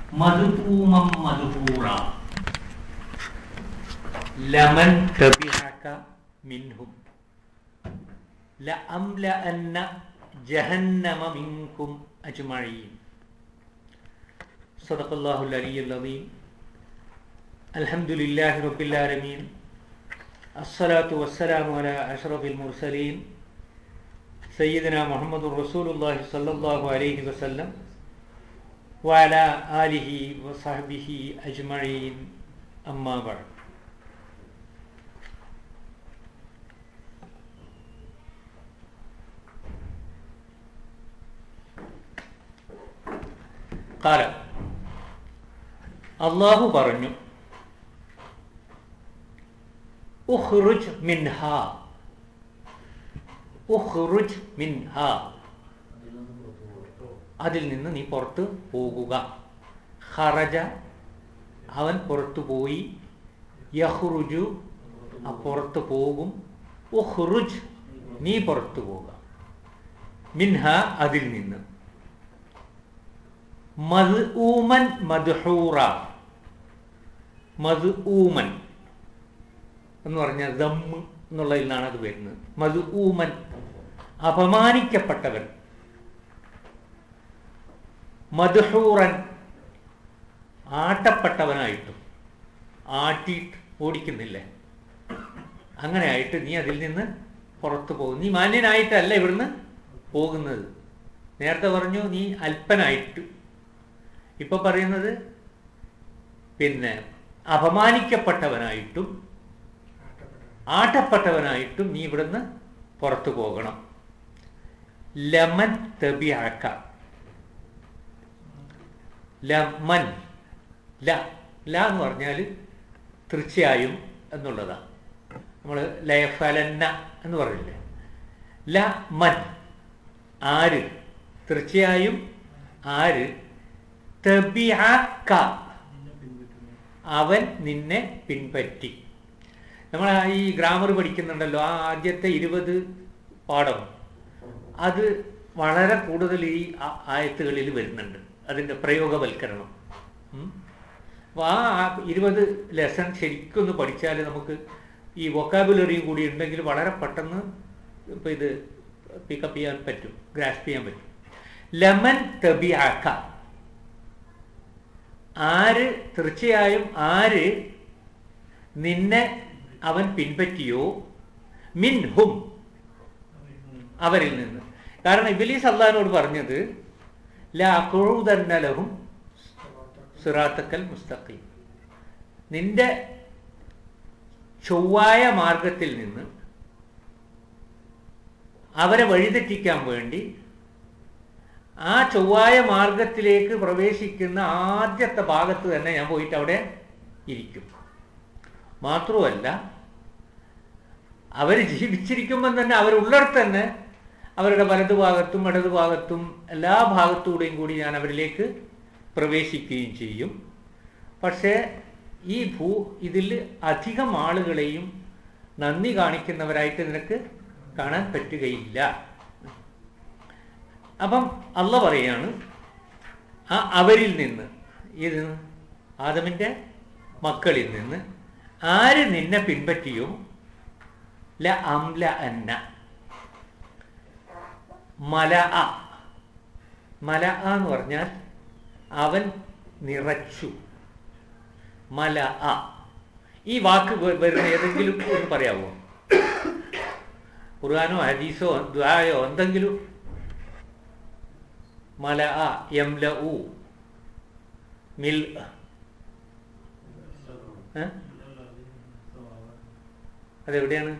മധുപൂമം മധുപൂറ ലമൻ തബിഅക മിൻഹും ലഅംലഅന്ന ജഹന്നമ മിൻകും അജ്മഈൻ സദഖല്ലാഹുൽ അലിയ്യുൽ അദീം അൽഹംദുലില്ലാഹി റബ്ബിൽ ആലമീൻ الصلاة والسلام على أشرف المرسلين سيدنا محمد رسول الله صلى الله عليه وسلم وعلى آله وصحبه أجمعين أما بعد قال അള്ളാഹു പറഞ്ഞു ഉഖ്റുജ് മിൻഹ ഉഖ്റുജ് മിൻഹ അതിൽ നിന്ന് നീ പുറത്ത് പോകുക ഖറജ അവൻ പുറത്തു പോയി യഹ്റുജു ആ പുറത്ത് പോകും ഉഖ്റുജ് നീ പുറത്തു പോകുക മിൻഹ അതിൽ നിന്ന് മദ്ഊമൻ മദ്ഹൂറ മദ്ഊമൻ എന്ന് പറഞ്ഞാൽ ദമ്മ് എന്നുള്ളതിൽ നിന്നാണ് അത് വരുന്നത് മദ്ഊമൻ അപമാനിക്കപ്പെട്ടവൻ മദ്ഹൂറൻ ആട്ടപ്പെട്ടവനായിട്ടും ആട്ടിയിട്ട് ഓടിക്കുന്നില്ലേ അങ്ങനെ ആയിട്ട് നീ അതിൽ നിന്ന് പുറത്തു പോകും നീ മാന്യനായിട്ടല്ല ഇവിടുന്ന് പോകുന്നത് നേരത്തെ പറഞ്ഞു നീ അല്പനായിട്ട് ഇപ്പൊ പറയുന്നത് പിന്നെ അപമാനിക്കപ്പെട്ടവനായിട്ടും ആട്ടപ്പെട്ടവനായിട്ടും നീ ഇവിടുന്ന് പുറത്തു പോകണം ലമൻ തബിയാക്ക ലമൻ ല ല എന്ന് പറഞ്ഞാൽ തീർച്ചയായും എന്നുള്ളതാണ് നമ്മൾ ലയഫലന്ന എന്ന് പറഞ്ഞില്ലേ ല മൻ ആര് തീർച്ചയായും ആര് തബിഅക അവൻ നിന്നെ പിൻപറ്റി നമ്മൾ ഈ ഗ്രാമർ പഠിക്കുന്നുണ്ടല്ലോ ആ ആദ്യത്തെ ഇരുപത് പാഠം അത് വളരെ കൂടുതൽ ഈ ആയത്തുകളിൽ വരുന്നുണ്ട് അതിൻ്റെ പ്രയോഗവൽക്കരണം അപ്പോൾ ആ ഇരുപത് ലെസൺ ശരിക്കൊന്ന് പഠിച്ചാൽ നമുക്ക് ഈ വൊക്കാബുലറിയും കൂടി ഉണ്ടെങ്കിൽ വളരെ പെട്ടെന്ന് ഇപ്പോൾ ഇത് പിക്കപ്പ് ചെയ്യാൻ പറ്റും ഗ്രാസ്പ് ചെയ്യാൻ പറ്റും ലെമൻ തബിയാക്ക ആര് തീർച്ചയായും ആര് നിന്നെ അവൻ പിൻപറ്റിയോ മിൻ ഹും അവരിൽ നിന്ന് കാരണം ഇബിലീസ് അള്ളഹാനോട് പറഞ്ഞത് ലഹും സിറാത്തക്കൽ മുസ്തഖീം നിന്റെ ചൊവ്വായ മാർഗത്തിൽ നിന്ന് അവരെ വഴിതെറ്റിക്കാൻ വേണ്ടി ആ ചൊവ്വായ മാർഗത്തിലേക്ക് പ്രവേശിക്കുന്ന ആദ്യത്തെ ഭാഗത്ത് തന്നെ ഞാൻ പോയിട്ട് അവിടെ ഇരിക്കും മാത്രമല്ല അവർ ജീവിച്ചിരിക്കുമ്പം തന്നെ അവരുള്ളിടത്ത് തന്നെ അവരുടെ വലതുഭാഗത്തും ഇടതുഭാഗത്തും എല്ലാ ഭാഗത്തൂടെയും കൂടി ഞാൻ അവരിലേക്ക് പ്രവേശിക്കുകയും ചെയ്യും പക്ഷേ ഈ ഭൂ ഇതിൽ അധികം ആളുകളെയും നന്ദി കാണിക്കുന്നവരായിട്ട് നിനക്ക് കാണാൻ പറ്റുകയില്ല അപ്പം അല്ല പറയാണ് ആ അവരിൽ നിന്ന് ഇത് ആദമിൻ്റെ മക്കളിൽ നിന്ന് ആര് നിന്നെ പിൻപറ്റിയോ ല അംല അന്ന മല അ മല എന്ന് പറഞ്ഞാൽ അവൻ നിറച്ചു മല അ ഈ വാക്ക് വരുന്ന ഏതെങ്കിലും ഒന്ന് പറയാമോ ഖുർആാനോ ഹദീസോ ദ്വായോ എന്തെങ്കിലും മല അ യംല ഉ മിൽ അതെവിടെയാണ്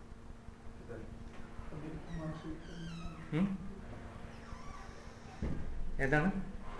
ഏതാണ്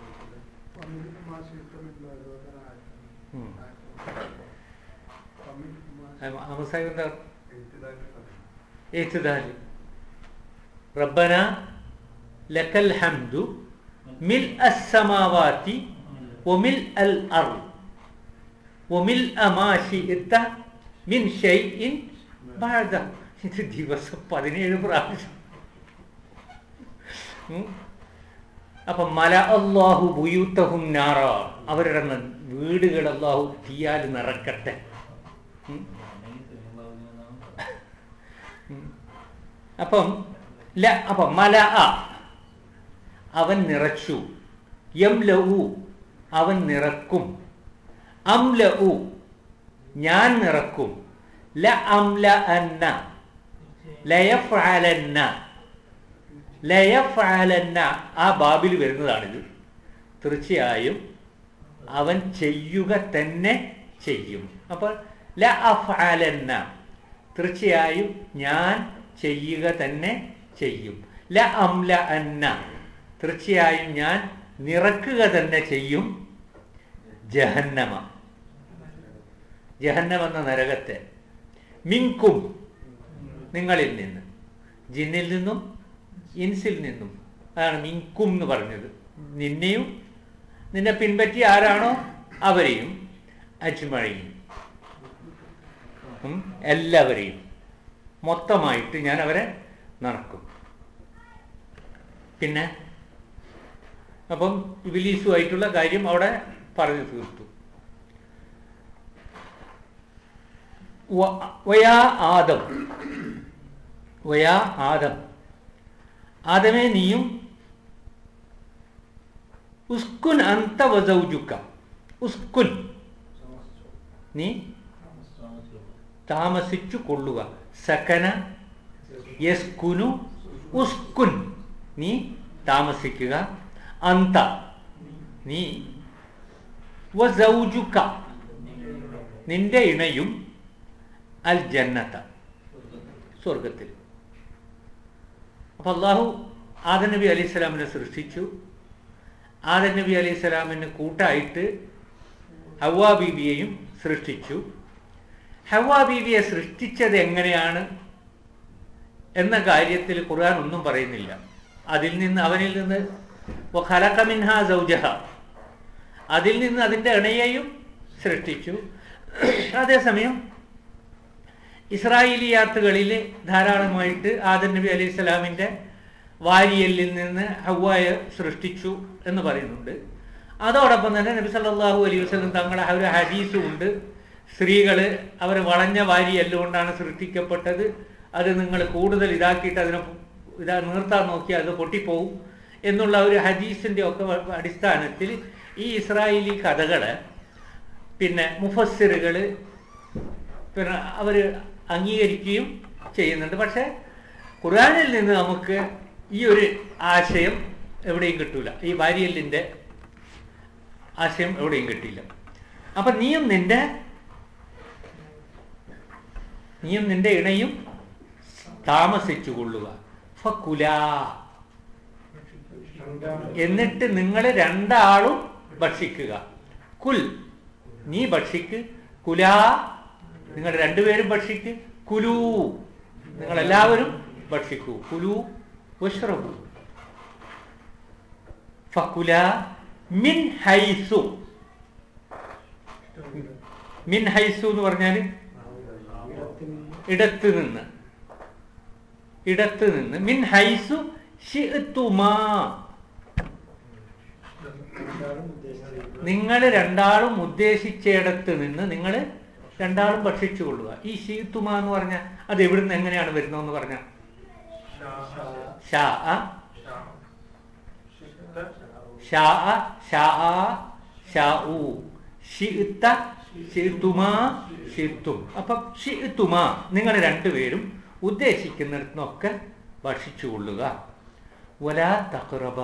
സാഹിബ് എന്താ എഴുത്തുദാല് റബ്ബന ലക്കൽ ഹംദു മിൽ അസ്സമാവാതി വമിൽ അൽ അർ വമിൽ അമാശിഇത്ത മിൻ ഷൈഇൻ ബഅദ ഇത് ദിവസം പതിനേഴ് പ്രാവശ്യം ഉം. അപ്പൊ മല അള്ളാഹു ബുയൂത്തഹും നാറ അവരുടെ ന- വീടുകൾ അള്ളാഹു തീയാൽ നിറക്കട്ടെ ഉം. ഉം. അപ്പം ല അപ്പം മല അ അവൻ നിറച്ചു യം ലഹു അവൻ നിറക്കും അം ലഹു ഞാൻ നിറക്കും ല അംല അന്ന ലയഫ്അലന്ന ലയഫ്അലന്ന ആ ബാബിൽ വരുന്നതാണിത് തീർച്ചയായും അവൻ ചെയ്യുക തന്നെ ചെയ്യും അപ്പോൾ ല അഫ്അലന്ന തീർച്ചയായും ഞാൻ ചെയ്യുക തന്നെ ചെയ്യും ല അംല അന്ന തീർച്ചയായും ഞാൻ നിറക്കുക തന്നെ ചെയ്യും ജഹന്നമ ജഹന്നം എന്ന നരകത്തെ മിങ്കും നിങ്ങളിൽ നിന്ന് ജിന്നിൽ നിന്നും ഇൻസിൽ നിന്നും അതാണ് മിങ്കും എന്ന് പറഞ്ഞത് നിന്നെയും നിന്നെ പിൻപറ്റി ആരാണോ അവരെയും അജ്മഴയും ഉം, എല്ലാവരെയും മൊത്തമായിട്ട് ഞാൻ അവരെ നടക്കും പിന്നെ അപ്പം ഇബിലീസുമായിട്ടുള്ള കാര്യം അവിടെ പറഞ്ഞു തീർത്തു വ- വയാ ആദം വയാ ആദം ആദമേ നീയും ഉസ്കുൻ അന്ത വസൗജുക്ക ഉസ്കുൻ നീ താമസിച്ചു കൊള്ളുക സകന യസ്കുനു ഉസ്കുൻ നീ താമസിക്കുക അന്ത നീ വസൗജുക്ക നിന്റെ ഇണയും അൽ ജന്നത്ത സ്വർഗത്തിൽ അപ്പൊ അള്ളാഹു ആദൻ നബി അലൈഹി സ്വലാമിനെ സൃഷ്ടിച്ചു ആദൻ നബി അലൈഹി സ്വലാമിന് കൂട്ടായിട്ട് ഹവ്വാ ബീവിയെയും സൃഷ്ടിച്ചു ഹവ്വാ ബീവിയെ സൃഷ്ടിച്ചത് എങ്ങനെയാണ് എന്ന കാര്യത്തിൽ ഖുർആൻ ഒന്നും പറയുന്നില്ല അതിൽ നിന്ന് അവനിൽ നിന്ന് ഖലഖ മിൻഹാ സൗജഹ അതിൽ നിന്ന് അതിൻ്റെ ഇണയെയും സൃഷ്ടിച്ചു അതേസമയം ഇസ്രായേലിയാത്തുകളിൽ ധാരാളമായിട്ട് ആദൻ നബി അലൈഹി സ്വലാമിൻ്റെ വാരിയലിൽ നിന്ന് ഹവ്വായെ സൃഷ്ടിച്ചു എന്ന് പറയുന്നുണ്ട് അതോടൊപ്പം തന്നെ നബി സല്ലല്ലാഹു അലൈഹി വസല്ലം തങ്ങളുടെ ആ ഒരു ഹദീസും ഉണ്ട് സ്ത്രീകൾ അവർ വളഞ്ഞ വാരിയല്ല കൊണ്ടാണ് സൃഷ്ടിക്കപ്പെട്ടത് അത് നിങ്ങൾ കൂടുതൽ ഇതാക്കിയിട്ട് അതിനെ ഇതാ നിർത്താൻ നോക്കിയാൽ അത് പൊട്ടിപ്പോവും എന്നുള്ള ഒരു ഹദീസിൻ്റെ ഒക്കെ അടിസ്ഥാനത്തിൽ ഈ ഇസ്രായേലി കഥകള് പിന്നെ മുഫസ്സിറുകൾ പിന്നെ അവർ അംഗീകരിക്കുകയും ചെയ്യുന്നുണ്ട് പക്ഷേ ഖുർആനിൽ നിന്ന് നമുക്ക് ഈ ഒരു ആശയം എവിടെയും കിട്ടൂല ഈ വാരിയലിൻ്റെ ആശയം എവിടെയും കിട്ടിയില്ല അപ്പം നീയും നിന്റെ നീയും നിന്റെ ഇണയും താമസിച്ചു കൊള്ളുക ഫക്കുലാ എന്നിട്ട് നിങ്ങൾ രണ്ടാളും ഭക്ഷിക്കുക കുൽ നീ ഭക്ഷിക്ക് കുലാ നിങ്ങൾ രണ്ടുപേരും ഭക്ഷിക്ക് കുലു നിങ്ങൾ എല്ലാവരും ഭക്ഷിക്കൂ കുലു വഷ്റബു ഫക്കുല മിൻ ഹൈസു മിൻ ഹൈസു എന്ന് പറഞ്ഞാൽ ഇടത്ത് നിന്ന് ഇടത്ത് നിന്ന് മിൻ ഹൈസു ഷിഅ്തുമാ നിങ്ങൾ രണ്ടാളും ഉദ്ദേശിച്ചിടത്ത് നിന്ന് നിങ്ങൾ രണ്ടാളും ഭക്ഷിച്ചു കൊള്ളുക ഈ ഷീത്തുമ എന്ന് പറഞ്ഞാൽ അത് എവിടുന്ന് എങ്ങനെയാണ് വരുന്നതെന്ന് പറഞ്ഞ ഷാ ഷാ ഷാ ഷാ ഉ ഷിഇത്ത ഷിഇത്തുമാ ഷിത്തും അപ്പം ഷിഇത്തുമ നിങ്ങൾ രണ്ടുപേരും ഉദ്ദേശിക്കുന്നിടത്തുനിന്നൊക്കെ ഭക്ഷിച്ചു കൊള്ളുക വലാ തഖ്റബ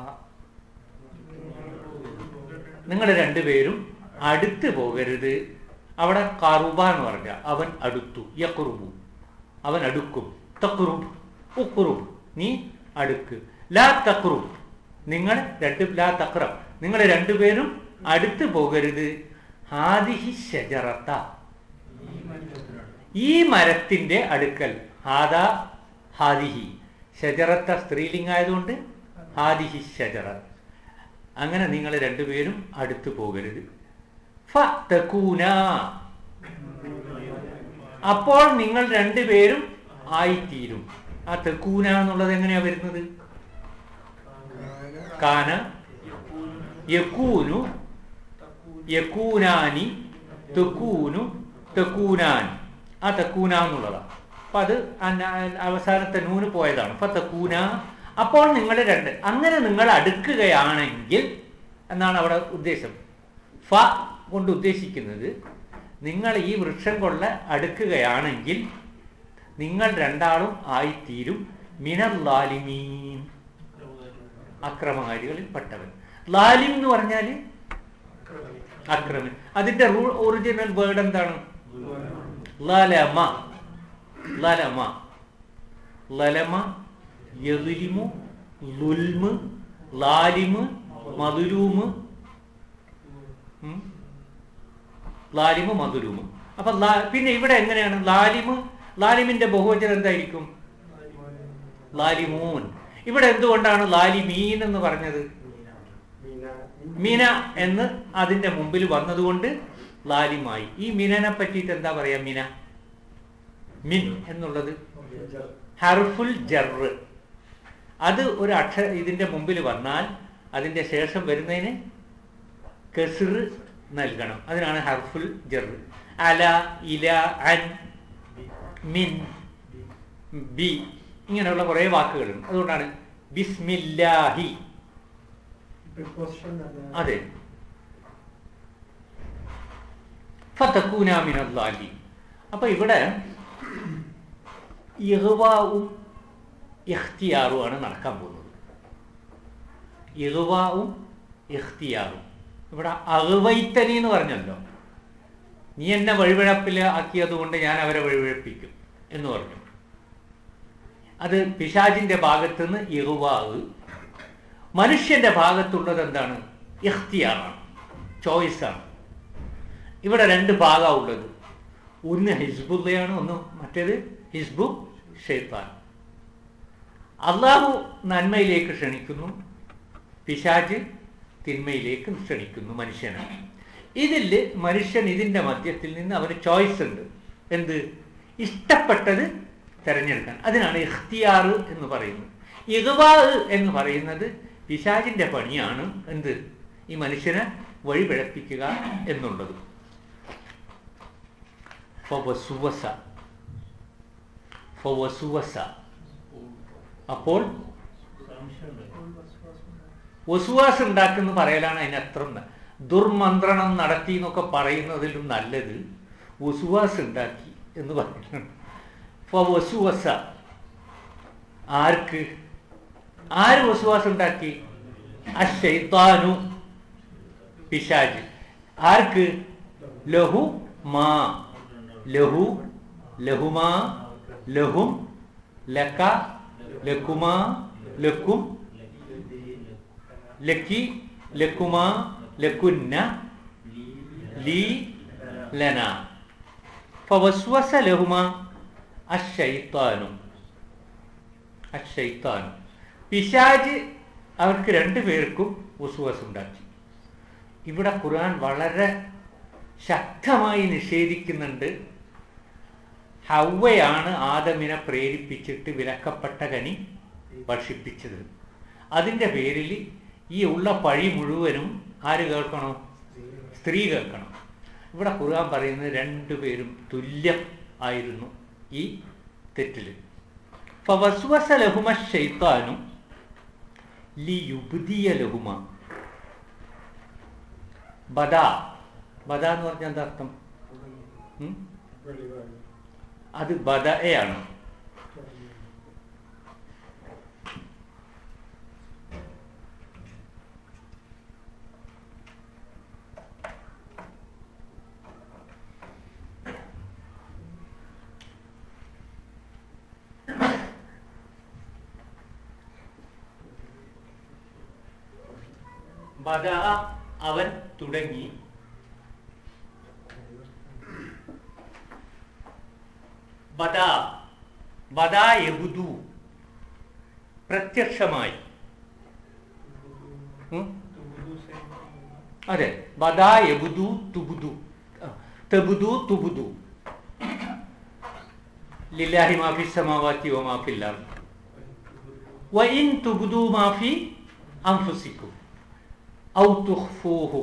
നിങ്ങൾ രണ്ടുപേരും അടുത്ത് പോകരുത് അവിടെ കറുബ എന്ന് പറഞ്ഞ അവൻ അടുത്തു യക്കുറുബു അവൻ അടുക്കും തക്കുറുബ് ഉക്കുറുബ് നീ അടുക്ക് ലാ തക്കുറുബ് നിങ്ങൾ രണ്ട് ലാ തക്രം നിങ്ങൾ രണ്ടുപേരും അടുത്ത് പോകരുത് ഹാദിഹി ഷജറത്ത ഈ മരത്തിന്റെ അടുക്കൽ ഹാദാ ഹാദിഹി ഷജറത്ത സ്ത്രീലിംഗായതുകൊണ്ട് ഹാദിഹി ഷജറ അങ്ങനെ നിങ്ങൾ രണ്ടുപേരും അടുത്ത് പോകരുത് ഫതകൂന അപ്പോൾ നിങ്ങൾ രണ്ടുപേരും ആയിത്തീരും ആ തെക്കൂന എന്നുള്ളത് എങ്ങനെയാ വരുന്നത് കാന യക്കൂനു യക്കൂനാനി തെക്കൂനു തെക്കൂനാൻ ആ തെക്കൂന എന്നുള്ളതാണ് അപ്പൊ അത് അന്ന- അവസാനത്തെ നൂന് പോയതാണ് അപ്പൊ തെക്കൂന അപ്പോൾ നിങ്ങൾ രണ്ട് അങ്ങനെ നിങ്ങൾ അടുക്കുകയാണെങ്കിൽ എന്നാണ് അവിടെ ഉദ്ദേശം ഫ കൊണ്ട് ഉദ്ദേശിക്കുന്നത് നിങ്ങൾ ഈ വൃക്ഷം കൊള്ള അടുക്കുകയാണെങ്കിൽ നിങ്ങൾ രണ്ടാളും ആയിത്തീരും മിനൽ ലാലിമീൻ അക്രമകാരികളിൽ പെട്ടവൻ ലാലിം എന്ന് പറഞ്ഞാൽ അക്രമൻ അതിന്റെ റൂ ഒറിജിനൽ വേർഡ് എന്താണ് ലലമ ലലമ ലലമ യദുലിമു ലുൽമ് ലാലിമ് മധുരൂമ് ഉം. ലാലിമ് മധുരൂമ് അപ്പൊ ലാ- പിന്നെ ഇവിടെ എങ്ങനെയാണ് ലാലിമ് ലാലിമിന്റെ ബഹുവചനം എന്തായിരിക്കും ലാലിമൂൻ ഇവിടെ എന്തുകൊണ്ടാണ് ലാലിമീൻ എന്ന് പറഞ്ഞത് മിന എന്ന് അതിന്റെ മുമ്പിൽ വന്നതുകൊണ്ട് ലാലിമായി ഈ മിനനെ പറ്റിയിട്ട് എന്താ പറയാ മിന മിൻ എന്നുള്ളത് ഹർഫുൽ ജറ് അത് ഒരു അക്ഷ ഇതിന്റെ മുമ്പിൽ വന്നാൽ അതിന്റെ ശേഷം വരുന്നതിന് കെസിർ നൽകണം അതിനാണ് ഹർഫുൽ ജറ് അല ഇല അൻ മിൻ ബി ഇങ്ങനെയുള്ള കുറേ വാക്കുകളുണ്ട് അതുകൊണ്ടാണ് ബിസ്മില്ലാഹി അതെ ഫതക്കൂനാമിനല്ലാലി അപ്പൊ ഇവിടെ ഇഹ്വാവും ഇഖ്തിയാറുമാണ് നടക്കാൻ പോകുന്നത് ഇഹ്വാവും ഇഖ്തിയാറും ഇവിടെ അഹ്വൈത്തനി എന്ന് പറഞ്ഞല്ലോ നീ എന്നെ വഴിവിഴപ്പിൽ ആക്കിയത് കൊണ്ട് ഞാൻ അവരെ വഴിവിഴപ്പിക്കും എന്ന് പറഞ്ഞു അത് പിശാജിന്റെ ഭാഗത്തുനിന്ന് ഇഹ്വാവ് മനുഷ്യന്റെ ഭാഗത്തുള്ളത് എന്താണ് ഇഖ്തിയാറാണ് ചോയ്സാണ് ഇവിടെ രണ്ട് ഭാഗമാണ് ഉള്ളത് ഒന്ന് ഹിസ്ബുള്ളയാണ് ഒന്ന് മറ്റേത് ഹിസ്ബു ഷെയ്ത്താൻ അള്ളാഹു നന്മയിലേക്ക് ക്ഷണിക്കുന്നു പിശാജ് തിന്മയിലേക്ക് ക്ഷണിക്കുന്നു മനുഷ്യനെ ഇതിൽ മനുഷ്യൻ ഇതിന്റെ മധ്യത്തിൽ നിന്ന് അവന് ചോയ്സ് ഉണ്ട് എന്ത് ഇഷ്ടപ്പെട്ടത് തിരഞ്ഞെടുക്കാൻ അതിനാണ് ഇഖ്തിയാർ എന്ന് പറയുന്നത് ഇഹ്വാ എന്ന് പറയുന്നത് പിശാജിന്റെ പണിയാണ് എന്ത് ഈ മനുഷ്യനെ വഴിപിഴപ്പിക്കുക എന്നുള്ളത് ഫവസുവസ ഫവസുവസ അപ്പോൾ വസുവാസ് ഉണ്ടാക്കുന്ന പറയലാണ് അതിന് അത്ര ന- ദുർമന്ത്രണം നടത്തി എന്നൊക്കെ പറയുന്നതിലും നല്ലത് വസുവാസ് ഉണ്ടാക്കി എന്ന് പറയുന്നുണ്ട് ഫവസുവസ ആർക്ക് ആര് വസുവാസ് ഉണ്ടാക്കി അശൈത്താനു പിശാജ് ആർക്ക് ലഹു മാ ലഹു ലഹുമാ ലഹും ലക ലക്കുമാ ലക്കും ലക്കി ലക്കുമാ ലക്കുന്ന ലീ ലന ഫവസ്വസ ലഹുമാ അശൈത്താനു അശൈത്താനു പിശാജ് അവർക്ക് രണ്ടു പേർക്കും വസുവസ് ഉണ്ടാക്കി ഇവിടെ ഖുർആൻ വളരെ ശക്തമായി നിഷേധിക്കുന്നുണ്ട് ഹവ്വയാണ് ആദമിനെ പ്രേരിപ്പിച്ചിട്ട് വിലക്കപ്പെട്ട കനി ഭക്ഷിപ്പിച്ചത് അതിൻ്റെ പേരിൽ ഈ ഉള്ള പഴി മുഴുവനും ആര് കേൾക്കണോ സ്ത്രീ കേൾക്കണം ഇവിടെ ഖുർആൻ പറയുന്നത് രണ്ടുപേരും തുല്യം ആയിരുന്നു ഈ തെറ്റിൽ ഫവസ്വസ ലഹുമ ഷെയ്ത്താനും ലിയുബ്ദിയ ലഹുമ ബദ ബദ എന്ന് പറഞ്ഞാൽ എന്താ അർത്ഥം ഉം? അത് ബദയാണ് ബദ അവൻ തുടങ്ങി ബദ ബദ യബുദു പ്രത്യക്ഷമായി ഉം? അതെ ബദ യബുദു തുബുദു തബുദു തുബുദു ലില്ലാഹി മാഫി സമാവാത്തി വ മാഫിൽ അർദ് വഇൻ തുബ്ദു മാഫി അംഫുസിക്കും ഔ തുഹ്ഫൂഹു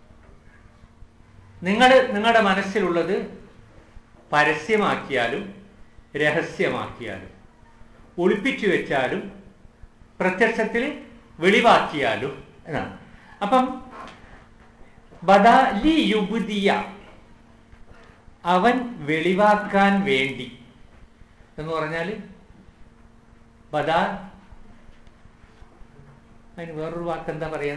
നിങ്ങൾ നിങ്ങളുടെ മനസ്സിലുള്ളത് പരസ്യമാക്കിയാലും രഹസ്യമാക്കിയാലും ഒളിപ്പിച്ചു വെച്ചാലും പ്രത്യക്ഷത്തിൽ വെളിവാക്കിയാലും എന്നാണ് അപ്പം ബദാലി യുബുദിയ അവൻ വെളിവാക്കാൻ വേണ്ടി എന്ന് പറഞ്ഞാൽ ബദാ അതിന് വേറൊരു വാക്ക് എന്താ പറയാ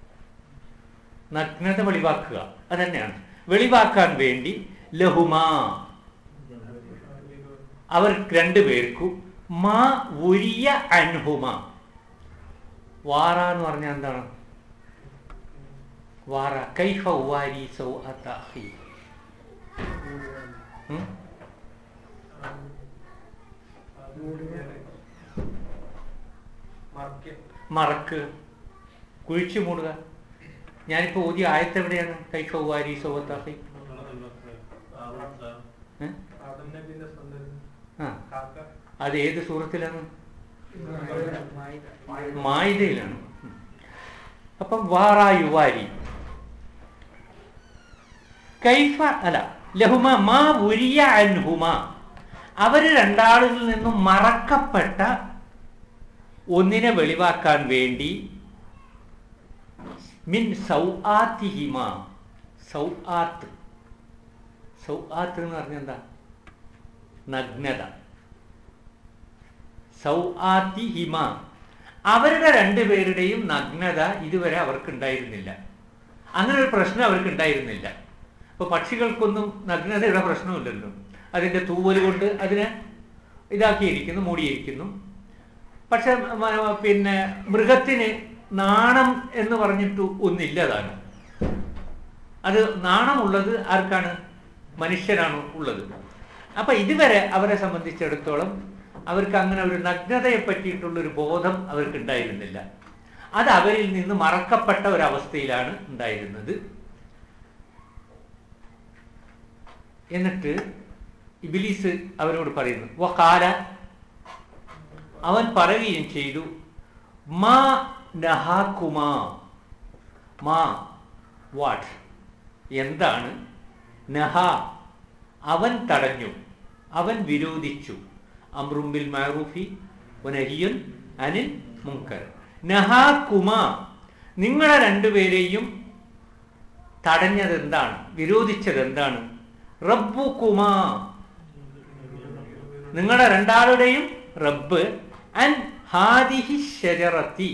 നഗ്നത വെളിവാക്കുക അതന്നെയാണ് വെളിവാക്കാൻ വേണ്ടി ലഹുമാ അവർ രണ്ടുപേർക്കും മാ ഉരിയ അൻഹുമ വാറ എന്ന് പറഞ്ഞാൽ എന്താണ് വാറ കൈഫ ഉവാരി സൗ അഖി മറക്ക് കുഴിച്ചു മൂടുക ഞാനിപ്പോ ഓതി ആയത്തെവിടെയാണ് കൈഫ ഉവാരി സൗ അഖി ആ അത് ഏത് സൂറത്തിലാണ് മായിതയിലാണ് അപ്പം വാറായുവാരി കൈഫ അല്ല ലഹുമ മാ ഉരിയ അൻഹുമ അവര് രണ്ടാളുകളിൽ നിന്നും മറക്കപ്പെട്ട ഒന്നിനെ വെളിവാക്കാൻ വേണ്ടി മിൻ സൗആത്തിഹിമ സൗആത്ത് സൗആത്ത് എന്ന് പറഞ്ഞ എന്താ നഗ്നത സൗആത്തി ഹിമ അവരുടെ രണ്ടുപേരുടെയും നഗ്നത ഇതുവരെ അവർക്ക് ഉണ്ടായിരുന്നില്ല അങ്ങനെ ഒരു പ്രശ്നം അവർക്ക് ഉണ്ടായിരുന്നില്ല ഇപ്പൊ പക്ഷികൾക്കൊന്നും നഗ്നതയുടെ പ്രശ്നമില്ലല്ലോ അതിന്റെ തൂവൽ കൊണ്ട് അതിനെ ഇതാക്കിയിരിക്കുന്നു മൂടിയിരിക്കുന്നു പക്ഷെ മ- പിന്നെ മൃഗത്തിന് നാണം എന്ന് പറഞ്ഞിട്ട് ഒന്നില്ലതാണ് അത് നാണമുള്ളത് ആർക്കാണ് മനുഷ്യനാണ് ഉള്ളത് അപ്പൊ ഇതുവരെ അവരെ സംബന്ധിച്ചിടത്തോളം അവർക്ക് അങ്ങനെ ഒരു നഗ്നതയെ പറ്റിയിട്ടുള്ള ഒരു ബോധം അവർക്ക് ഉണ്ടായിരുന്നില്ല അത് അവരിൽ നിന്ന് മറക്കപ്പെട്ട ഒരവസ്ഥയിലാണ് ഉണ്ടായിരുന്നത് എന്നിട്ട് ഇബിലീസ് അവരോട് പറയുന്നു വക്കാല അവൻ പറയുകയും ചെയ്തു മാ നഹാക്കുമാ മാ വാട്ട് എന്താണ് നഹ അവൻ തടഞ്ഞു അവൻ വിരോധിച്ചു അമ്രുംബിൽ മാറൂഫി നഹിയുൻ അനിൽ മുങ്കർ നഹാക്കുമ നിങ്ങളെ രണ്ടുപേരെയും തടഞ്ഞത് എന്താണ് വിരോധിച്ചത് എന്താണ് റബ്ബുക്കുമാ നിങ്ങളുടെ രണ്ടാളുടെയും റബ്ബ് അൻ ഹാദിഹി ഷജറത്തി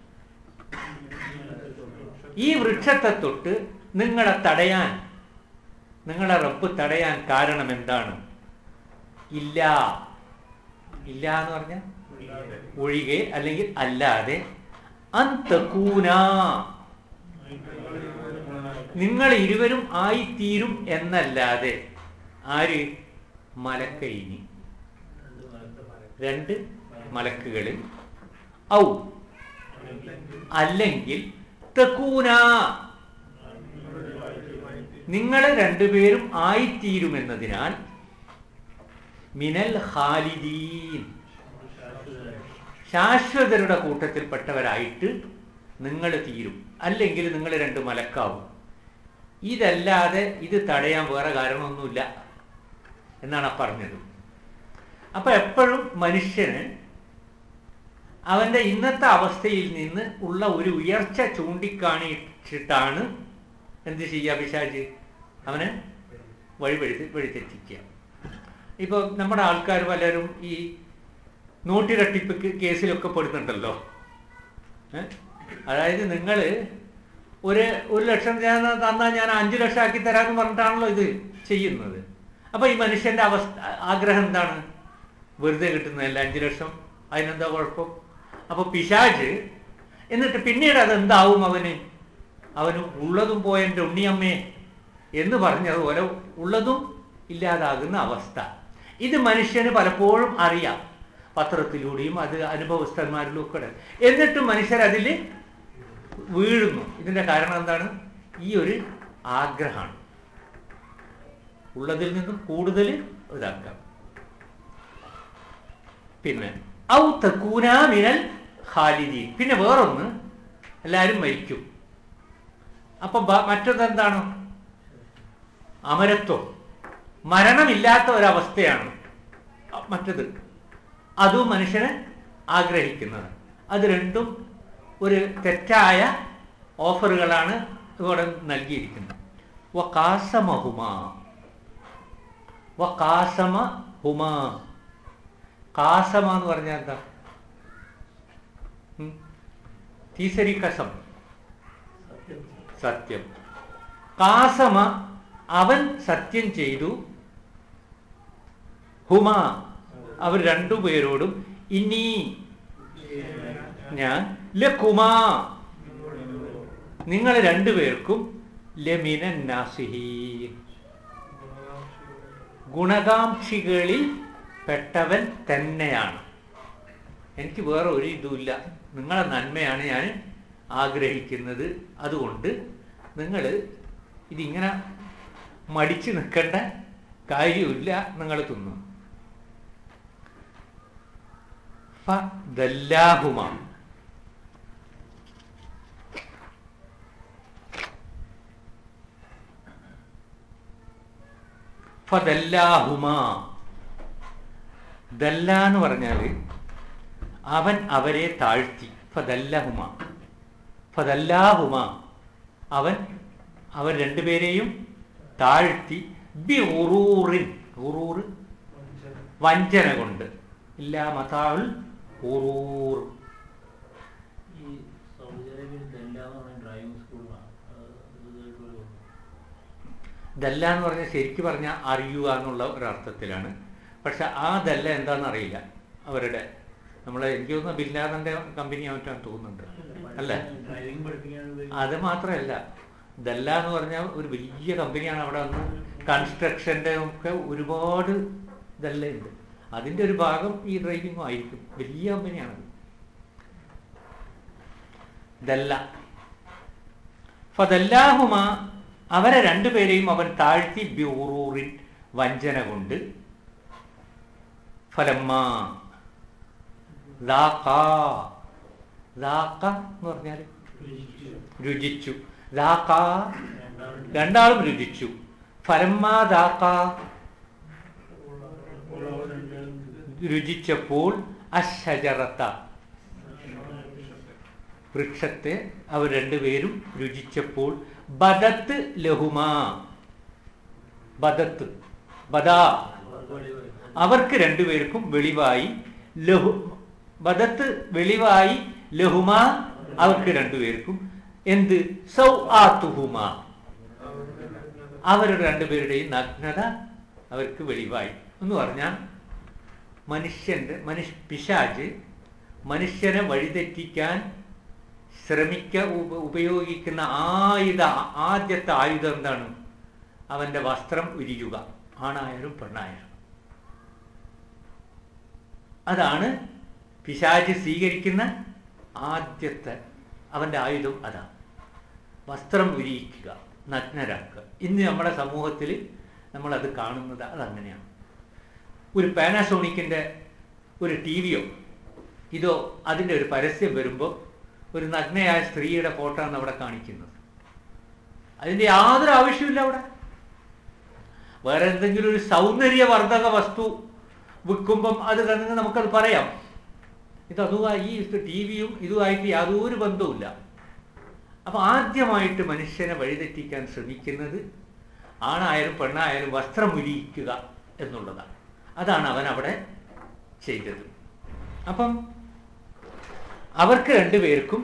ഈ വൃക്ഷത്തെ തൊട്ട് നിങ്ങളെ തടയാൻ നിങ്ങളെ റബ്ബ് തടയാൻ കാരണം എന്താണ് ഇല്ല ഇല്ല എന്ന് പറഞ്ഞ ഒഴികെ അല്ലെങ്കിൽ അല്ലാതെ അന്തകൂന നിങ്ങൾ ഇരുവരും ആയിത്തീരും എന്നല്ലാതെ ആര് മലക്കൈനി രണ്ട് മലക്കുകളിൽ ഔ അല്ലെങ്കിൽ തക്കൂന നിങ്ങൾ രണ്ടുപേരും ആയിത്തീരുമെന്നതിനാൽ മിനൽ ഖാലിദീൻ ശാശ്വതരുടെ കൂട്ടത്തിൽപ്പെട്ടവരായിട്ട് നിങ്ങൾ തീരും അല്ലെങ്കിൽ നിങ്ങൾ രണ്ട് മലക്കാവും ഇതല്ലാതെ ഇത് തടയാൻ വേറെ കാരണമൊന്നുമില്ല എന്നാണ് ആ പറഞ്ഞത് അപ്പൊ എപ്പോഴും മനുഷ്യന് അവന്റെ ഇന്നത്തെ അവസ്ഥയിൽ നിന്ന് ഉള്ള ഒരു ഉയർച്ച ചൂണ്ടിക്കാണിച്ചിട്ടാണ് എന്ത് ചെയ്യുക പിശാജ് അവനെ വഴി വഴി വഴിതെറ്റിക്കുക ഇപ്പൊ നമ്മുടെ ആൾക്കാർ പലരും ഈ നോട്ടിരട്ടിപ്പ് കേസിലൊക്കെ പെടുന്നുണ്ടല്ലോ ഏ? അതായത് നിങ്ങൾ ഒരു ഒരു ലക്ഷം ഞാൻ തന്നാൽ ഞാൻ അഞ്ചു ലക്ഷം ആക്കി തരാമെന്ന് പറഞ്ഞിട്ടാണല്ലോ ഇത് ചെയ്യുന്നത് അപ്പൊ ഈ മനുഷ്യന്റെ അവസ്ഥ ആഗ്രഹം എന്താണ് വെറുതെ കിട്ടുന്നതല്ല അഞ്ചു ലക്ഷം അതിനെന്താ കുഴപ്പം അപ്പൊ പിശാജ് എന്നിട്ട് പിന്നീട് അതെന്താവും അവന് അവന് ഉള്ളതും പോയ എൻ്റെ ഉണ്ണിയമ്മേ എന്ന് പറഞ്ഞതുപോലെ ഉള്ളതും ഇല്ലാതാകുന്ന അവസ്ഥ ഇത് മനുഷ്യന് പലപ്പോഴും അറിയാം പത്രത്തിലൂടെയും അത് അനുഭവസ്ഥന്മാരിലും ഒക്കെ ഉണ്ട്. എന്നിട്ടും മനുഷ്യർ അതിൽ വീഴുന്നു ഇതിന്റെ കാരണം എന്താണ് ഈ ഒരു ആഗ്രഹമാണ് ഉള്ളതിൽ നിന്നും കൂടുതൽ ഇതാക്കാം പിന്നെ ഔ തക്കൂന മിനൽ ഖാലിദീൻ പിന്നെ വേറൊന്ന് എല്ലാവരും മരിക്കും അപ്പൊ ബ- മറ്റതെന്താണ് അമരത്വം മരണമില്ലാത്ത ഒരവസ്ഥയാണ് അ- മറ്റത് അതും മനുഷ്യന് ആഗ്രഹിക്കുന്നത് അത് രണ്ടും ഒരു തെറ്റായ ഓഫറുകളാണ് ഇവിടെ നൽകിയിരിക്കുന്നത് വകാസമഹുമ വകാസമ ഹുമ കാസമ എന്ന് പറഞ്ഞാൽ എന്താ ഉം? തീസരി കസം സത്യം കാസമ അവൻ സത്യം ചെയ്തു ഹുമ അവർ രണ്ടുപേരോടും ഇനി ഞാൻ ലക്കുമാ നിങ്ങൾ രണ്ടുപേർക്കും ലമിന നാസിഹീൻ ഗുണകാംക്ഷികളിൽ പെട്ടവൻ തന്നെയാണ് എനിക്ക് വേറെ ഒരു ഇതുമില്ല നിങ്ങളെ നന്മയാണ് ഞാൻ ആഗ്രഹിക്കുന്നത് അതുകൊണ്ട് നിങ്ങൾ ഇതിങ്ങനെ മടിച്ചു നിൽക്കേണ്ട കാര്യമില്ല നിങ്ങൾ തിന്നും ഫദല്ലാഹുമ ഫദല്ലാഹുമ ദല്ല എന്ന് പറഞ്ഞാൽ അവൻ അവരെ താഴ്ത്തി ഫദല്ലഹുമ ഫദല്ലാഹുമ അവൻ അവർ രണ്ടുപേരെയും താഴ്ത്തി ബി ഉറൂറിൻ ഉറൂറ് വഞ്ചന കൊണ്ട് ഇല്ലാ മതാവുൽ ഉറൂർ ഈ സൗദി അറേബ്യയിൽ ദല്ല എന്ന് പറഞ്ഞ ഡ്രൈവിംഗ് സ്കൂളാണ് അത് ഇതായിട്ട് ഒരു ദല്ല എന്ന് പറഞ്ഞാൽ ശരിക്കും പറഞ്ഞാൽ അറിയുക എന്നുള്ള ഒരർത്ഥത്തിലാണ് പക്ഷെ ആ ദല്ല എന്താണെന്ന് അറിയില്ല അവരുടെ നമ്മളെ എനിക്ക് തോന്നുന്ന ബില്ലാദന്റെ കമ്പനി ആയിട്ടാണ് തോന്നുന്നുണ്ട് അല്ലേ ഡ്രൈവിംഗ് പഠിപ്പിക്കാൻ അത് മാത്രമല്ല ദല്ല എന്ന് പറഞ്ഞാൽ ഒരു വലിയ കമ്പനിയാണ് അവിടെ വന്ന് കൺസ്ട്രക്ഷൻ്റെ ഒക്കെ ഒരുപാട് ദല്ലയുണ്ട് അതിൻ്റെ ഒരു ഭാഗം ഈ ഡ്രൈവിങ്ങും ആയിരിക്കും വലിയ കമ്പനിയാണത് ദല്ല ഫതല്ലാഹുമ അവരെ രണ്ടുപേരെയും അവൻ താഴ്ത്തി ബ്യൂറൂറിൻ വഞ്ചന കൊണ്ട് ഫലമ്മ ദാക്കാ ദാക്ക എന്ന് പറഞ്ഞാൽ രുചിച്ചു ദാക്കാ രണ്ടാളും രുചിച്ചു ഫലമ്മ ദാക്ക രുചിച്ചപ്പോൾ അശജറത്ത വൃക്ഷത്തെ അവർ രണ്ടുപേരും രുചിച്ചപ്പോൾ ബദത്ത് ലഹുമാ ബദത്ത് ബദാ അവർക്ക് രണ്ടുപേർക്കും വെളിവായി ലഹു ബദത്ത് വെളിവായി ലഹുമ അവർക്ക് രണ്ടുപേർക്കും എന്ത് സൗ ആത്തുഹുമ അവരുടെ രണ്ടുപേരുടെയും നഗ്നത അവർക്ക് വെളിവായി എന്ന് പറഞ്ഞാൽ മനുഷ്യന്റെ മനുഷ്യ പിശാജ് മനുഷ്യനെ വഴിതെറ്റിക്കാൻ ശ്രമിക്ക ഉപ- ഉപയോഗിക്കുന്ന ആയുധ ആദ്യത്തെ ആയുധം എന്താണ് അവന്റെ വസ്ത്രം ഉരിയുക ആണായാലും പെണ്ണായാലും അതാണ് പിശാജ് സ്വീകരിക്കുന്ന ആദ്യത്തെ അവന്റെ ആയുധം അതാണ് വസ്ത്രം ഉരിയിക്കുക നഗ്നരാക്കുക ഇന്ന് നമ്മുടെ സമൂഹത്തിൽ നമ്മളത് കാണുന്നത് അതങ്ങനെയാണ് ഒരു പാനാസോണിക്കിൻ്റെ ഒരു ടി വിയോ ഇതോ അതിൻ്റെ ഒരു പരസ്യം വരുമ്പോൾ ഒരു നഗ്നയായ സ്ത്രീയുടെ ഫോട്ടോ ആണ് അവിടെ കാണിക്കുന്നത് അതിൻ്റെ യാതൊരു ആവശ്യമില്ല അവിടെ വേറെ എന്തെങ്കിലും ഒരു സൗന്ദര്യവർദ്ധക വസ്തു വിൽക്കുമ്പം അത് തന്നെ നമുക്കത് പറയാം ഇത് അതുമായി ഈ ടി വിയും ഇതുമായിട്ട് യാതൊരു ബന്ധവുമില്ല അപ്പൊ ആദ്യമായിട്ട് മനുഷ്യനെ വഴിതെറ്റിക്കാൻ ശ്രമിക്കുന്നത് ആണായാലും പെണ്ണായാലും വസ്ത്രം ഉരിയിക്കുക എന്നുള്ളതാണ് അതാണ് അവൻ അവിടെ ചെയ്തത് അപ്പം അവർക്ക് രണ്ടുപേർക്കും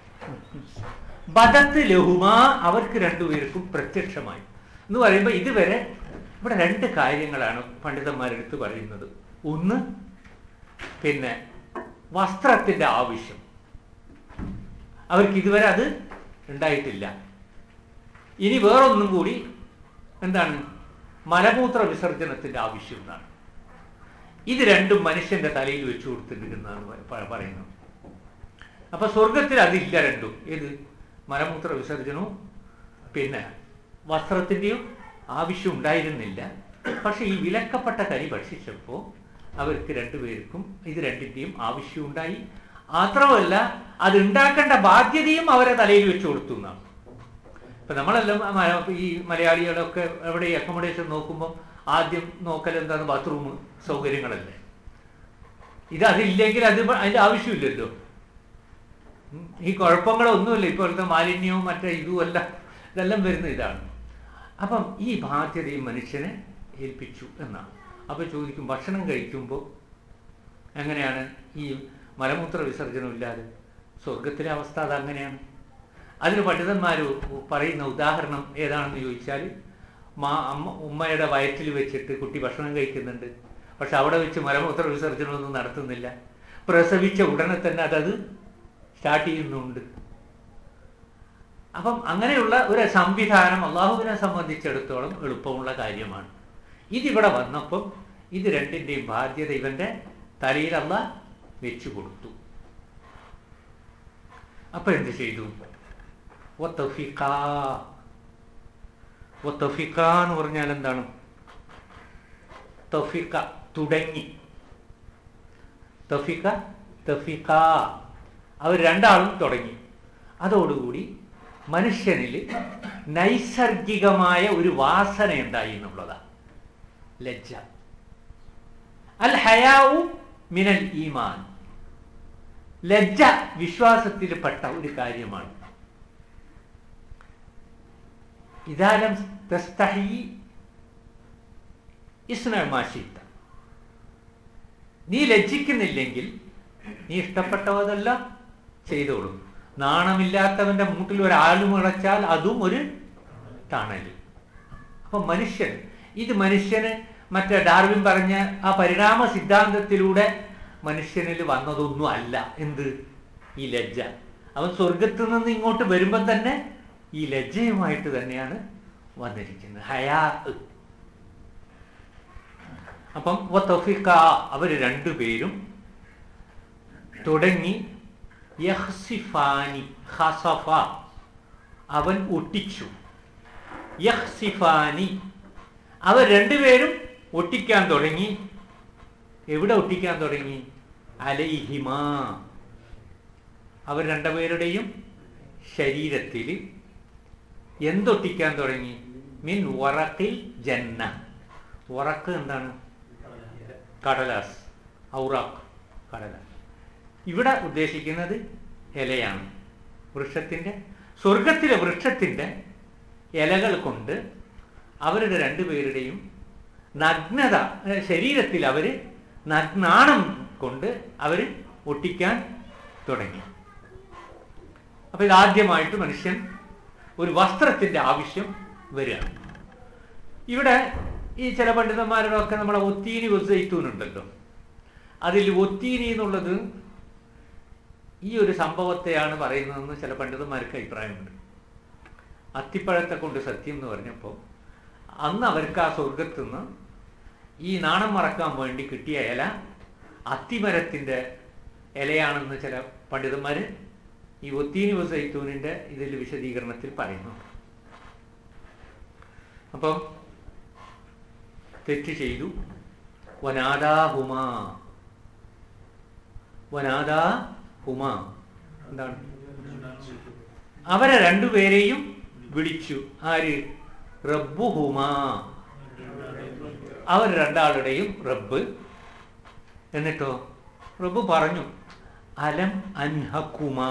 ബദത്ത് ലഹുമ അവർക്ക് രണ്ടുപേർക്കും പ്രത്യക്ഷമായി എന്ന് പറയുമ്പോൾ ഇതുവരെ ഇവിടെ രണ്ട് കാര്യങ്ങളാണ് പണ്ഡിതന്മാരെടുത്ത് പറയുന്നത് ഒന്ന് പിന്നെ വസ്ത്രത്തിന്റെ ആവശ്യം അവർക്ക് ഇതുവരെ അത് ഉണ്ടായിട്ടില്ല ഇനി വേറൊന്നും കൂടി എന്താണ് മലമൂത്ര വിസർജനത്തിന്റെ ആവശ്യം എന്നാണ് ഇത് രണ്ടും മനുഷ്യന്റെ തലയിൽ വെച്ചു കൊടുത്തിരിക്കുന്നതാണ് പ- പറയുന്നത് അപ്പൊ സ്വർഗത്തിൽ അതില്ല രണ്ടും ഏത് മലമൂത്ര വിസർജനവും പിന്നെ വസ്ത്രത്തിന്റെയും ആവശ്യം ഉണ്ടായിരുന്നില്ല പക്ഷെ ഈ വിലക്കപ്പെട്ട കരി ഭക്ഷിച്ചപ്പോൾ അവർക്ക് രണ്ടുപേർക്കും ഇത് രണ്ടിന്റെയും ആവശ്യമുണ്ടായി മാത്രമല്ല അത് ഉണ്ടാക്കേണ്ട ബാധ്യതയും അവരെ തലയിൽ വെച്ച് കൊടുത്തു എന്നാണ് ഇപ്പൊ നമ്മളെല്ലാം മല- ഈ മലയാളികളൊക്കെ എവിടെ ഈ അക്കോമഡേഷൻ നോക്കുമ്പോൾ ആദ്യം നോക്കൽ എന്താണ് ബാത്റൂം സൗകര്യങ്ങളല്ലേ ഇത് അതില്ലെങ്കിൽ അത് ഇപ്പൊ അതിന്റെ ആവശ്യമില്ലല്ലോ ഉം. ഈ കുഴപ്പങ്ങളൊന്നുമില്ല ഇപ്പോഴത്തെ മാലിന്യവും മറ്റേ ഇതുമല്ല ഇതെല്ലാം വരുന്ന ഇതാണ് അപ്പം ഈ ബാധ്യതയും മനുഷ്യനെ ഏൽപ്പിച്ചു എന്നാണ് അപ്പൊ ചോദിക്കും ഭക്ഷണം കഴിക്കുമ്പോൾ എങ്ങനെയാണ് ഈ മലമൂത്ര വിസർജനം ഇല്ലാതെ സ്വർഗത്തിലെ അവസ്ഥ അത് അങ്ങനെയാണ് അതിന് പണ്ഡിതന്മാർ പറയുന്ന ഉദാഹരണം ഏതാണെന്ന് ചോദിച്ചാൽ മാ അമ്മ ഉമ്മയുടെ വയറ്റിൽ വെച്ചിട്ട് കുട്ടി ഭക്ഷണം കഴിക്കുന്നുണ്ട് പക്ഷെ അവിടെ വെച്ച് മലമൂത്ര വിസർജനമൊന്നും നടത്തുന്നില്ല പ്രസവിച്ച ഉടനെ തന്നെ അതത് സ്റ്റാർട്ട് ചെയ്യുന്നുണ്ട് അപ്പം അങ്ങനെയുള്ള ഒരു സംവിധാനം അള്ളാഹുവിനെ സംബന്ധിച്ചിടത്തോളം എളുപ്പമുള്ള കാര്യമാണ് ഇതിവിടെ വന്നപ്പം ഇത് രണ്ടിൻ്റെയും ബാധ്യത ഇവന്റെ തലയിൽ അല്ല വെച്ചു കൊടുത്തു അപ്പൊ എന്ത് ചെയ്തു വത്തഫിഖ. വത്തഫിഖ എന്ന് പറഞ്ഞാൽ എന്താണ് തഫിക്ക തുടങ്ങി തഫിക്ക തഫിക്ക അവർ രണ്ടാളും തുടങ്ങി അതോടുകൂടി മനുഷ്യനിൽ നൈസർഗികമായ ഒരു വാസന ഉണ്ടായി എന്നുള്ളതാണ് ലജ്ജ അൽ ഹയാവു മിനൽ ഈമാൻ ലജ്ജ വിശ്വാസത്തിൽ പെട്ട ഒരു കാര്യമാണ് ഇതാലം തസ്തഹി ഇസ്നമാശിത്ത നീ ലജ്ജിക്കുന്നില്ലെങ്കിൽ നീ ഇഷ്ടപ്പെട്ടവതെല്ലാം ചെയ്തോളും നാണമില്ലാത്തവന്റെ മൂട്ടിൽ ഒരാൾ മുളച്ചാൽ അതും ഒരു തണല് അപ്പൊ മനുഷ്യൻ ഇത് മനുഷ്യന് മറ്റേ ഡാർവിൻ പറഞ്ഞ ആ പരിണാമ സിദ്ധാന്തത്തിലൂടെ മനുഷ്യനിൽ വന്നതൊന്നും അല്ല എന്ത് ഈ ലജ്ജ അവൻ സ്വർഗത്തു നിന്ന് ഇങ്ങോട്ട് വരുമ്പം തന്നെ ഈ ലജ്ജയുമായിട്ട് തന്നെയാണ് വന്നിരിക്കുന്നത് ഹയാ അപ്പം വത്തഫിക്ക അവർ രണ്ടുപേരും തുടങ്ങി യഹ്സിഫാനി ഹസഫ അവൻ ഒട്ടിച്ചു യഹ്സിഫാനി അവർ രണ്ടുപേരും ഒട്ടിക്കാൻ തുടങ്ങി എവിടെ ഒട്ടിക്കാൻ തുടങ്ങി അലൈഹിമ അവർ രണ്ടുപേരുടെയും ശരീരത്തിൽ എന്തൊട്ടിക്കാൻ തുടങ്ങി മിൻ വറക്കിൽ ജന്ന വറക്ക് എന്താണ് കടലാസ് ഔറാഖ് കടലാസ് ഇവിടെ ഉദ്ദേശിക്കുന്നത് ഇലയാണ് വൃക്ഷത്തിന്റെ സ്വർഗത്തിലെ വൃക്ഷത്തിന്റെ ഇലകൾ കൊണ്ട് അവരുടെ രണ്ടുപേരുടെയും നഗ്നത ഏഹ് ശരീരത്തിൽ അവര് നഗ്നാണം കൊണ്ട് അവര് ഒട്ടിക്കാൻ തുടങ്ങി അപ്പൊ ഇതാദ്യമായിട്ട് മനുഷ്യൻ ഒരു വസ്ത്രത്തിന്റെ ആവശ്യം വരികയാണ് ഇവിടെ ഈ ചില പണ്ഡിതന്മാരുടെ ഒക്കെ നമ്മളെ ഒത്തീനി ഉണ്ടല്ലോ അതിൽ ഒത്തീനി എന്നുള്ളത് ഈ ഒരു സംഭവത്തെയാണ് പറയുന്നതെന്ന് ചില പണ്ഡിതന്മാർക്ക് അഭിപ്രായമുണ്ട് അത്തിപ്പഴത്തെ കൊണ്ട് സത്യം എന്ന് പറഞ്ഞപ്പോൾ അന്ന് അവർക്ക് ആ സ്വർഗത്തു നിന്ന് ഈ നാണം മറക്കാൻ വേണ്ടി കിട്ടിയ ഇല അത്തിമരത്തിന്റെ ഇലയാണെന്ന് ചില പണ്ഡിതന്മാര് ഈ ഒത്തീനി വസൈത്തൂനിന്റെ ഇതിൽ വിശദീകരണത്തിൽ പറയുന്നു അപ്പം തെറ്റ് ചെയ്തു വനാദാ ഹുമാ വനാദാ ഹുമാ എന്താണ് അവരെ രണ്ടുപേരെയും വിളിച്ചു ആര് റബ്ബുഹുമാ അവർ രണ്ടാളുടെയും റബ്ബ് എന്നിട്ടോ റബ്ബ് പറഞ്ഞു അലം അൻഹക്കുമാ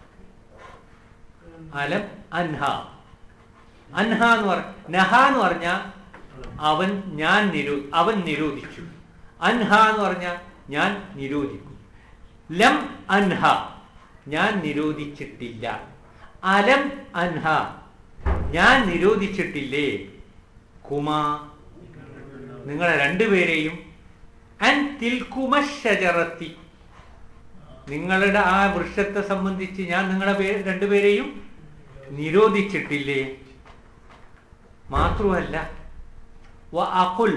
അലം അൻഹ അൻഹ എന്ന് പറ നഹ എന്ന് പറഞ്ഞ അവൻ ഞാൻ നിരോ അവൻ നിരോധിച്ചു അൻഹ എന്ന് പറഞ്ഞ ഞാൻ നിരോധിക്കും ലം അൻഹ ഞാൻ നിരോധിച്ചിട്ടില്ല അലം അൻഹ ഞാൻ നിരോധിച്ചിട്ടില്ലേ കുമാ നിങ്ങളെ രണ്ടുപേരെയും അൻ തിൽക്കുമശരത്തി നിങ്ങളുടെ ആ വൃക്ഷത്തെ സംബന്ധിച്ച് ഞാൻ നിങ്ങളെ പേ രണ്ടുപേരെയും നിരോധിച്ചിട്ടില്ലേ മാത്രമല്ല വ അഖുൽ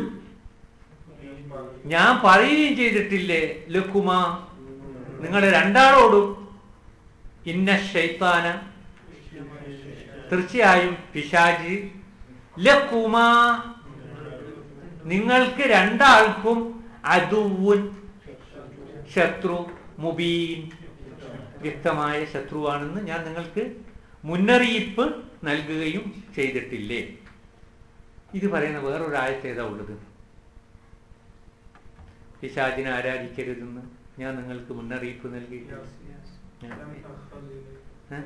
ഞാൻ പറയുകയും ചെയ്തിട്ടില്ലേ ലക്കുമ നിങ്ങളെ രണ്ടാളോടും ഇന്ന ശൈത്താന തീർച്ചയായും പിശാജ് ലക്കുമ നിങ്ങൾക്ക് രണ്ടാൾക്കും അതുവുൻ ശത്രു മുബീൻ വ്യക്തമായ ശത്രുവാണെന്ന് ഞാൻ നിങ്ങൾക്ക് മുന്നറിയിപ്പ് നൽകുകയും ചെയ്തിട്ടില്ലേ ഇത് പറയുന്ന വേറൊരു ആയത്ത് ഏതാ ഉള്ളത് പിശാചിനെ ആരാധിക്കരുതെന്ന് ഞാൻ നിങ്ങൾക്ക് മുന്നറിയിപ്പ് നൽകിയിട്ടില്ല ها؟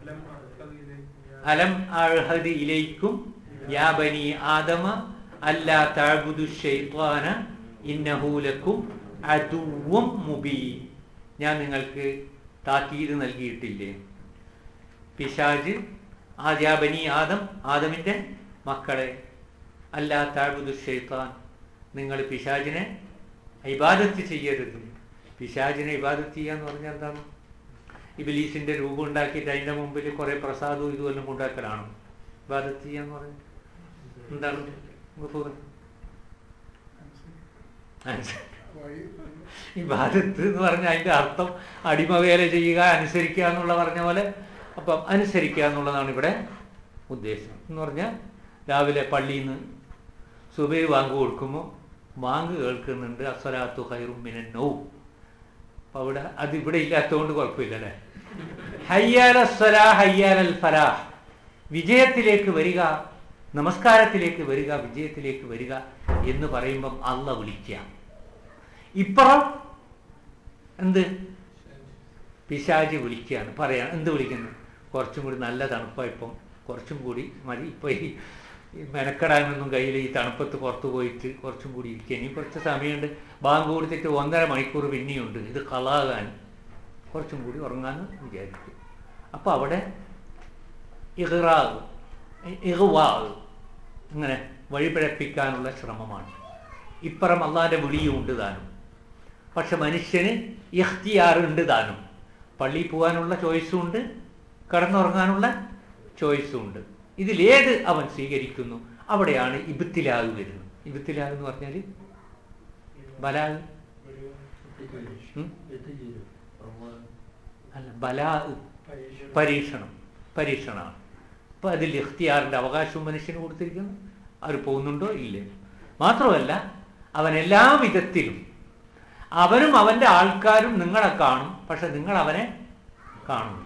അലം അഴ്ഹദ് ഇലൈക്കും യാ ബനി ആദമ അല്ലാ തഅബുദു ശൈത്വാന ഇന്നഹു ലക്കും അദുവ്വം മുബീൻ ഞാൻ നിങ്ങൾക്ക് താക്കീത് നൽകിയിട്ടില്ലേ പിശാജ് ആദ്യാ ബനി ആദം ആദമിന്റെ മക്കളെ അല്ലാ തഅബുദു ശൈത്താൻ നിങ്ങൾ പിശാജിനെ ഇബാദത്ത് ചെയ്യരുത് പിശാജിനെ ഇബാദത്ത് ചെയ്യാന്ന് പറഞ്ഞാൽ എന്താണ് ഇബിലീസിന്റെ രൂപം ഉണ്ടാക്കിയിട്ട് അതിന്റെ മുമ്പിൽ കുറെ പ്രസാദവും ഇതുമെല്ലാം ഉണ്ടാക്കലാണോ ഇബാദത്ത് ചെയ്യാന്ന് പറഞ്ഞാൽ എന്താണ് ഗഫൂർ? ഇബാദത്ത് എന്ന് പറഞ്ഞാൽ അതിന്റെ അർത്ഥം അടിമവേല ചെയ്യുക അനുസരിക്കുക എന്നുള്ള പറഞ്ഞ പോലെ അപ്പം അനുസരിക്കുക എന്നുള്ളതാണ് ഇവിടെ ഉദ്ദേശം എന്ന് പറഞ്ഞാൽ രാവിലെ പള്ളിയിൽ നിന്ന് സുബൈ വാങ്ക് കൊടുക്കുമ്പോൾ വാങ്ക് കേൾക്കുന്നുണ്ട് അസ്വലാത്തു ഹൈറും മിനന്നവും അപ്പൊ അവിടെ അത് ഇവിടെ ഇല്ലാത്തതുകൊണ്ട് കുഴപ്പമില്ല അല്ലേ ഹയ്യാല സ്വലാ ഹയ്യാലൽ ഫലാഹ് വിജയത്തിലേക്ക് വരിക നമസ്കാരത്തിലേക്ക് വരിക വിജയത്തിലേക്ക് വരിക എന്ന് പറയുമ്പം അല്ല വിളിക്കുക ഇപ്പുറം എന്ത് പിശാജ് വിളിക്കുകയാണ് പറയാൻ എന്ത് വിളിക്കുന്നു കുറച്ചും കൂടി നല്ല തണുപ്പാ ഇപ്പം കുറച്ചും കൂടി മതി ഇപ്പൊ ഈ ഈ മെനക്കെടാനൊന്നും കയ്യിൽ ഈ തണുപ്പത്ത് പുറത്ത് പോയിട്ട് കുറച്ചും കൂടി ഇരിക്കുക ഇനി കുറച്ച് സമയമുണ്ട് ബാങ്ക് കൊടുത്തിട്ട് ഒന്നര മണിക്കൂർ പിന്നെയുണ്ട് ഇത് കളാകാൻ കുറച്ചും കൂടി ഉറങ്ങാന്ന് വിചാരിക്കും അപ്പോൾ അവിടെ ഇഹ്റാവ് ഇഹ്വാവ് ഇങ്ങനെ വഴിപിഴപ്പിക്കാനുള്ള ശ്രമമാണ് ഇപ്പുറം അള്ളാന്റെ വിളിയും ഉണ്ട് താനും പക്ഷെ മനുഷ്യന് ഇഖ്തിയാറ് ഉണ്ട് താനും പള്ളിയിൽ പോകാനുള്ള ചോയ്സും ഉണ്ട് കിടന്നുറങ്ങാനുള്ള ചോയ്സും ഉണ്ട് ഇതിലേത് അവൻ സ്വീകരിക്കുന്നു അവിടെയാണ് ഇബത്തിലാഗ് വരുന്നത് ഇബത്തിലാഗ് എന്ന് പറഞ്ഞാൽ ബലാഗ് ഉം? എത്തിച്ചേരും പ്രമോദം അല്ല ബലാ പരീക്ഷണം പരീക്ഷണമാണ് അപ്പൊ അതിൽ ഇഖ്തിയാറിന്റെ അവകാശവും മനുഷ്യന് കൊടുത്തിരിക്കുന്നു അവർ പോകുന്നുണ്ടോ ഇല്ലേ മാത്രമല്ല അവൻ എല്ലാ വിധത്തിലും അവനും അവന്റെ ആൾക്കാരും നിങ്ങളെ കാണും പക്ഷെ നിങ്ങൾ അവനെ കാണൂല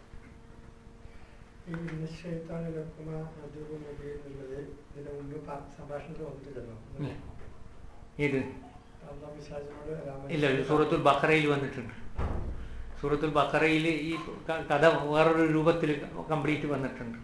ഈ നിശ്ചയിത്താനിലൊക്കുന്ന അജൂബ് നബി എന്നുള്ളത് ഇതിന് മുമ്പ് പ- സംഭാഷണത്തിൽ വന്നിട്ടില്ലല്ലോ ഇല്ല. ഇത് അള്ളാഹ് പിശാചിനോട് രാമൻ ഇല്ല ഇത് സൂറത്തുൽ ബഖറയിൽ വന്നിട്ടുണ്ട് സൂറത്തുൽ ബഖറയിൽ ഈ ക- കഥ വേറൊരു രൂപത്തിൽ കംപ്ലീറ്റ് വന്നിട്ടുണ്ട്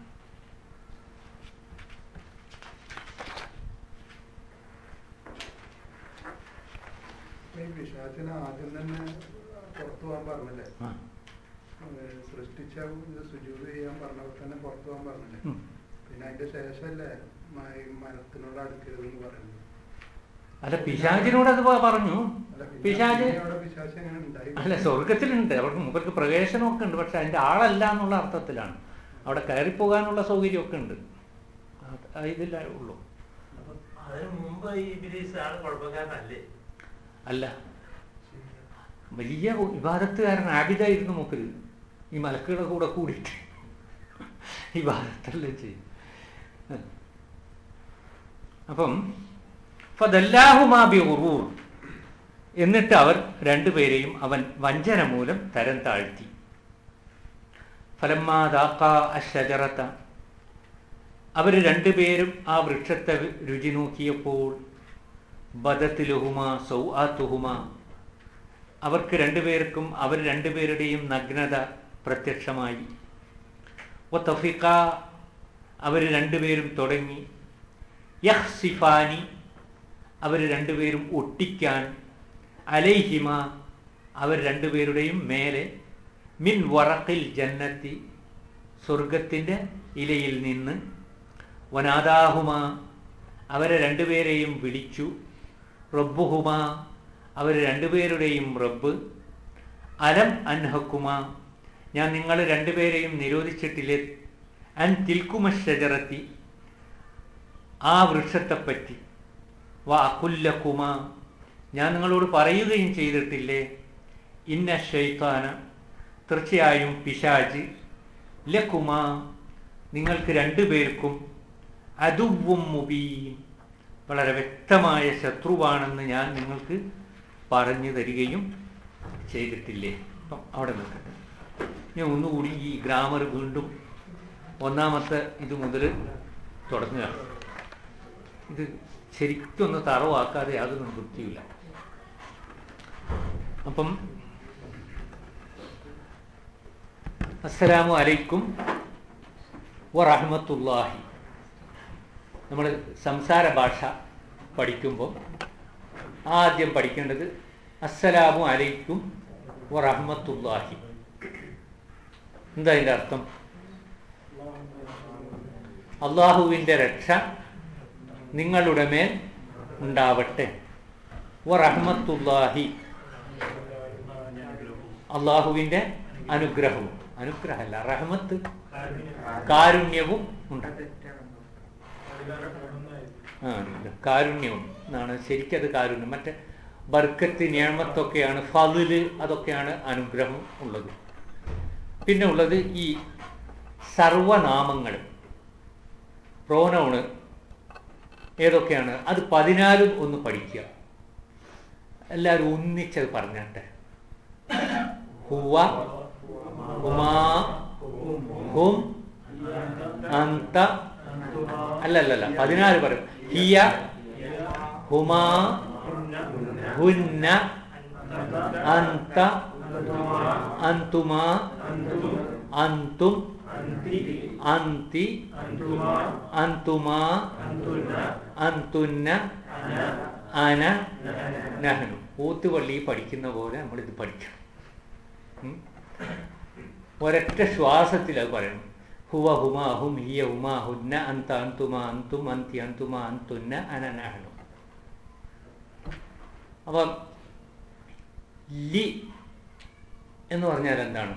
ഈ പിശാചിനെ ആദ്യം തന്നെ പുറത്തു പോകാൻ പറഞ്ഞില്ലേ ആ. ഏഹ് സൃഷ്ടിച്ച ഇത് സുജൂത് ചെയ്യാൻ പറഞ്ഞപ്പോൾ തന്നെ പുറത്തു പോകാൻ പറഞ്ഞില്ലേ ഉം. പിന്നെ അതിന്റെ ശേഷമല്ലേ മ- ഈ മരത്തിനോട് അടുക്കരുതെന്ന് പറയുന്നത് അല്ല പിശാചിനോട് അത് പ- പറഞ്ഞു അല്ല, പിന്നെ- പിശാച് പിന്നെ അവിടെ പിശാച് എങ്ങനെ ഉണ്ടായി അല്ല സ്വർഗത്തിലുണ്ട് അവർക്ക് മുമ്പർക്ക് പ്രവേശനമൊക്കെ ഉണ്ട് പക്ഷെ അതിന്റെ ആളല്ല എന്നുള്ള അർത്ഥത്തിലാണ് അവിടെ കയറിപ്പോകാനുള്ള സൗകര്യമൊക്കെ ഉണ്ട് അത് ഇതില്ല ഉള്ളൂ അപ്പൊ അതിന് മുമ്പ് ഈ ഇബിലീസ് ആള് കുഴപ്പക്കാരനല്ലേ അല്ല വലിയ വിവാദത്തുകാരൻ ആബിദായിരുന്നു മൂപ്പര് ഈ മലക്കുകളുടെ കൂടെ കൂടിയിട്ട് വിവാദത്തെല്ലാം ചെയ്യും അപ്പം ഫദല്ലാഹുമാബി ഉറൂർ എന്നിട്ട് അവർ രണ്ടുപേരെയും അവൻ വഞ്ചന മൂലം തരം താഴ്ത്തി ഫലമ്മാതാക്ക അഷജറത്ത അവർ രണ്ടുപേരും ആ വൃക്ഷത്തെ രുചി നോക്കിയപ്പോൾ ബദത്ത് ലഹുമ സൗആത്തുഹുമ അവർക്ക് രണ്ടുപേർക്കും അവർ രണ്ടുപേരുടെയും നഗ്നത പ്രത്യക്ഷമായി ഒത്തഫിക്ക അവർ രണ്ടുപേരും തുടങ്ങി യഹ്സിഫാനി അവർ രണ്ടുപേരും ഒട്ടിക്കാൻ അലൈഹിമ അവർ രണ്ടുപേരുടെയും മേലെ മിൻ വറക്കിൽ ജന്നത്തി സ്വർഗത്തിൻ്റെ ഇലയിൽ നിന്ന് വനാദാഹുമ അവരെ രണ്ടുപേരെയും വിളിച്ചു റബ്ബുഹുമ അവർ രണ്ടുപേരുടെയും റബ്ബ് അലം അൻഹക്കുമ ഞാൻ നിങ്ങൾ രണ്ടുപേരെയും നിരോധിച്ചിട്ടില്ലേ അൻ തിൽക്കുമ ഷജറത്തി ആ വൃക്ഷത്തെപ്പറ്റി വാ അക്കുല്ലക്കുമ ഞാൻ നിങ്ങളോട് പറയുകയും ചെയ്തിട്ടില്ലേ ഇന്ന ഷെയ്ത്താന തീർച്ചയായും പിശാജ് ലക്കുമ നിങ്ങൾക്ക് രണ്ടുപേർക്കും അതുവും മുബീൻ വളരെ വ്യക്തമായ ശത്രുവാണെന്ന് ഞാൻ നിങ്ങൾക്ക് പറഞ്ഞു തരികയും ചെയ്തിട്ടില്ലേ അപ്പം അവിടെ നിൽക്കട്ടെ ഞാൻ ഒന്നുകൂടി ഈ ഗ്രാമർ വീണ്ടും ഒന്നാമത്തെ ഇത് മുതൽ തുടങ്ങുക ഇത് ശരിക്കൊന്ന് തറവാക്കാതെ യാതൊരു വൃത്തിയില്ല അപ്പം അസ്സലാമു അലൈക്കും വറഹമത്തുല്ലാഹി നമ്മൾ സംസാര ഭാഷ പഠിക്കുമ്പോൾ ആദ്യം പഠിക്കേണ്ടത് അസ്സലാമു അലൈക്കും വറഹമത്തുല്ലാഹി എന്താ അതിൻ്റെ അർത്ഥം അള്ളാഹുവിൻ്റെ രക്ഷ നിങ്ങളുടെ മേൽ ഉണ്ടാവട്ടെ വറഹമത്തുല്ലാഹി അള്ളാഹുവിൻ്റെ അനുഗ്രഹവും അനുഗ്രഹമല്ല റഹമത്ത് കാരുണ്യവും ഉണ്ട് ആ കാരുണ്യവും എന്നാണ് ശരിക്കത് കാരുണ്യം മറ്റേ ബർക്കത്ത് നിയമത്തൊക്കെയാണ് ഫതില് അതൊക്കെയാണ് അനുഗ്രഹം ഉള്ളത് പിന്നെ ഉള്ളത് ഈ സർവനാമങ്ങൾ പ്രോനൗണ് ഏതൊക്കെയാണ് അത് പതിനാലും ഒന്ന് പഠിക്കുക എല്ലാവരും ഒന്നിച്ചത് പറഞ്ഞാട്ടെ ഹുവ ഹുമാ ഹും അന്ത അല്ല അല്ല അല്ല പതിനാല് പറയും ഹിയ ഹുമാ ഹുന്ന അന്ത അന്തുമാ അന്തും അന്തി അന്തുമാ അന്തുന്ന അന നഹനു ഊത്തുപള്ളി പഠിക്കുന്ന പോലെ നമ്മളിത് പഠിക്കണം ഉം? ഒരൊറ്റ ശ്വാസത്തിൽ അത് പറയണം ഹുവ ഹുമാ ഹും ഹിയ ഹുമാ ഹുന്ന അന്ത അന്തുമ അന്തും അന്തി അന്തുമ അന്തുന്ന അന നഹനു അപ്പം ലി എന്ന് പറഞ്ഞാൽ എന്താണ്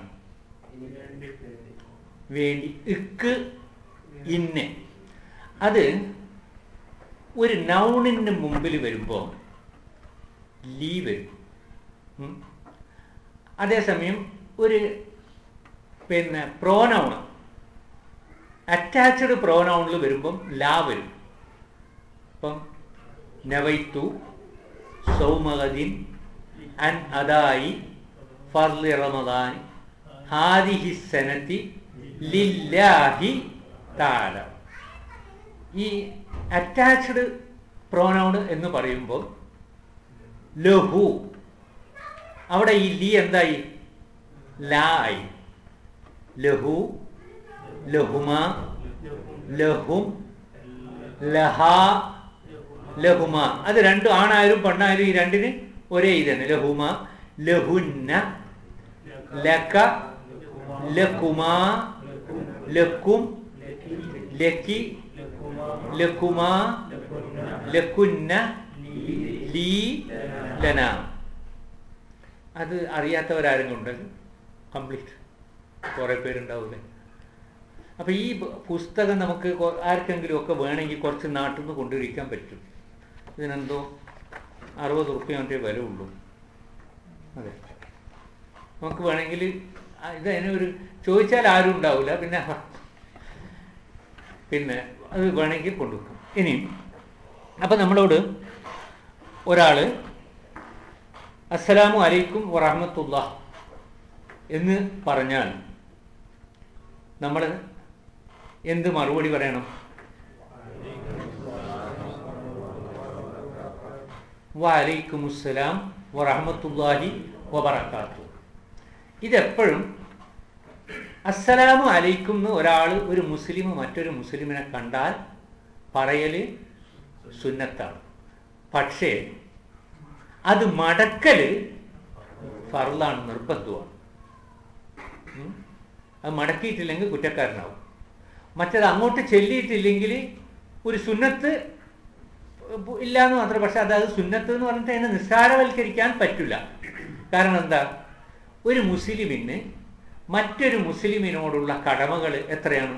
വേണ്ടി ഇക്ക് ഇന്നെ അത് ഒരു നൗണിന് മുമ്പിൽ വരുമ്പോൾ ലീ വരും ഉം. അതേസമയം ഒരു പിന്നെ പ്രോനൗണ് അറ്റാച്ച്ഡ് പ്രോനൗണിൽ വരുമ്പം ലാ വരും ഇപ്പം നവൈത്തു സൗമഗദിൻ അൻ അദായി ഫർലി റമദാൻ ഹാദിഹി സനത്തി ലില്ലാഹി താല ഈ അറ്റാച്ച്ഡ് പ്രോനൗണ് എന്ന് പറയുമ്പോൾ ലഹു അവിടെ ഈ ലി എന്തായി ലാ ആയി ലഹു ലഹുമ ലഹും ലഹ ലഹുമ അത് രണ്ടും ആണായാലും പെണ്ണായാലും ഈ രണ്ടിന് ഒരേ ഇതാണ് ലഹുമ ലഹുന്ന ലക ലക്കുമാ ലക്കും ലക്കി ലക്കുമാ ലക്കുന്ന ലീ ലന അത് അറിയാത്തവരാരെങ്കിലും ഉണ്ട് കംപ്ലീറ്റ് കുറേ പേരുണ്ടാവില്ലേ അപ്പം ഈ ബ- പുസ്തകം നമുക്ക് കൊ- ആർക്കെങ്കിലും ഒക്കെ വേണമെങ്കിൽ കുറച്ച് നാട്ടിൽ നിന്ന് കൊണ്ടുവരിക്കാൻ പറ്റും ഇതിനെന്തോ അറുപത് റുപ്യ മറ്റേ വില ഉള്ളൂ അതെ നമുക്ക് വേണമെങ്കിൽ ഇത് അതിന് ഒരു ചോദിച്ചാൽ ആരും ഉണ്ടാവില്ല പിന്നെ പിന്നെ അത് വേണമെങ്കിൽ കൊണ്ടുവെക്കും ഇനി അപ്പം നമ്മളോട് ഒരാൾ അസ്സലാമു അലൈക്കും വറഹമത്തുള്ള എന്ന് പറഞ്ഞാൽ നമ്മൾ എന്ത് മറുപടി പറയണം വലൈക്കും അസ്സലാം വറഹമത്തുല്ലാഹി വബറക്കാത്തു ഇതെപ്പോഴും അസ്സലാമു അലൈക്കും എന്ന് ഒരാൾ ഒരു മുസ്ലിം മറ്റൊരു മുസ്ലിമിനെ കണ്ടാൽ പറയല് സുന്നത്താണ് പക്ഷേ അത് മടക്കല് ഫർലാണ് നിർബന്ധമാണ് ഉം? അത് മടക്കിയിട്ടില്ലെങ്കിൽ കുറ്റക്കാരനാവും മറ്റത് അങ്ങോട്ട് ചെല്ലിയിട്ടില്ലെങ്കിൽ ഒരു സുന്നത്ത് ഇല്ല എന്ന് മാത്രം പക്ഷെ അതായത് സുന്നത്ത് എന്ന് പറഞ്ഞിട്ട് അതിനെ നിസ്സാരവൽക്കരിക്കാൻ പറ്റില്ല കാരണം എന്താ ഒരു മുസ്ലിമിന് മറ്റൊരു മുസ്ലിമിനോടുള്ള കടമകൾ എത്രയാണ്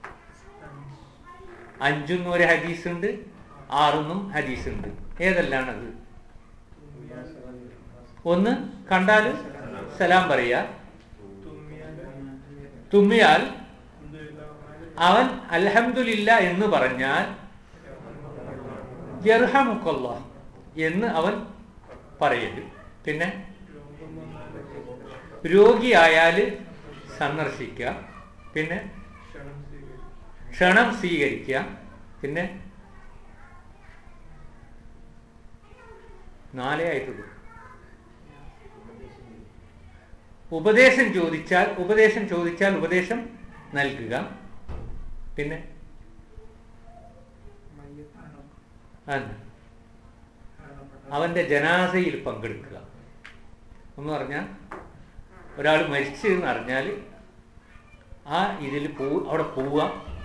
അഞ്ചെന്നും ഒരു ഹദീസ് ഉണ്ട് ആറെന്നും ഹദീസ് ഉണ്ട് ഏതെല്ലാണത് ഒന്ന് കണ്ടാൽ സലാം പറയുക തുമ്മിയാൽ അവൻ അൽഹംദുലില്ല എന്ന് പറഞ്ഞാൽ യർഹമുക്കല്ല എന്ന് അവൻ പറയല് പിന്നെ രോഗിയായാൽ സന്ദർശിക്കുക പിന്നെ ക്ഷണം സ്വീകരിക്കും ക്ഷണം സ്വീകരിക്കുക പിന്നെ നാലേ ആയിട്ടുള്ളൂ ഉപദേശം ചോദിച്ചാൽ ഉപദേശം ചോദിച്ചാൽ ഉപദേശം നൽകുക പിന്നെ മയ്യത്താണോ അതെ മരണപ്പെട്ട അവന്റെ ജനാസയിൽ പങ്കെടുക്കുക എന്ന് പറഞ്ഞാൽ ഒരാൾ മരിച്ചു എന്ന് അറിഞ്ഞാൽ ആ ഇതിൽ പോ അവിടെ പോവുക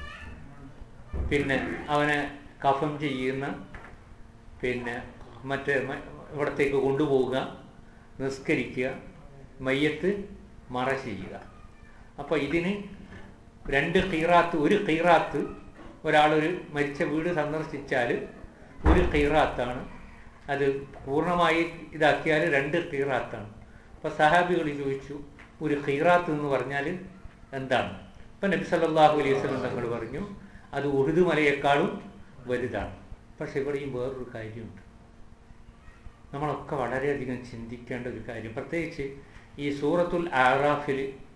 പിന്നെ അവനെ കഫം ചെയ്യുന്ന പിന്നെ മറ്റേ മ- ഇവിടത്തേക്ക് കൊണ്ടുപോവുക നിസ്കരിക്കുക മയ്യത്ത് മറ ചെയ്യുക അപ്പോൾ ഇതിന് രണ്ട് കീറാത്ത് ഒരു കീറാത്ത് ഒരാളൊരു മരിച്ച വീട് സന്ദർശിച്ചാൽ ഒരു കീറാത്താണ് അത് പൂർണ്ണമായി ഇതാക്കിയാൽ രണ്ട് കീറാത്താണ് അപ്പോൾ സഹാബികൾ ചോദിച്ചു ഒരു ഖീറാത്ത് എന്ന് പറഞ്ഞാൽ എന്താണ് ഇപ്പം നബി സല്ലല്ലാഹു അലൈഹി വസല്ലം തങ്ങൾ പറഞ്ഞു അത് ഉറുദു മലയേക്കാളും വലുതാണ് പക്ഷെ ഇവിടെയും വേറൊരു കാര്യമുണ്ട് നമ്മളൊക്കെ വളരെയധികം ചിന്തിക്കേണ്ട ഒരു കാര്യം പ്രത്യേകിച്ച് ഈ സൂറത്തുൽ ആറാഫിൽ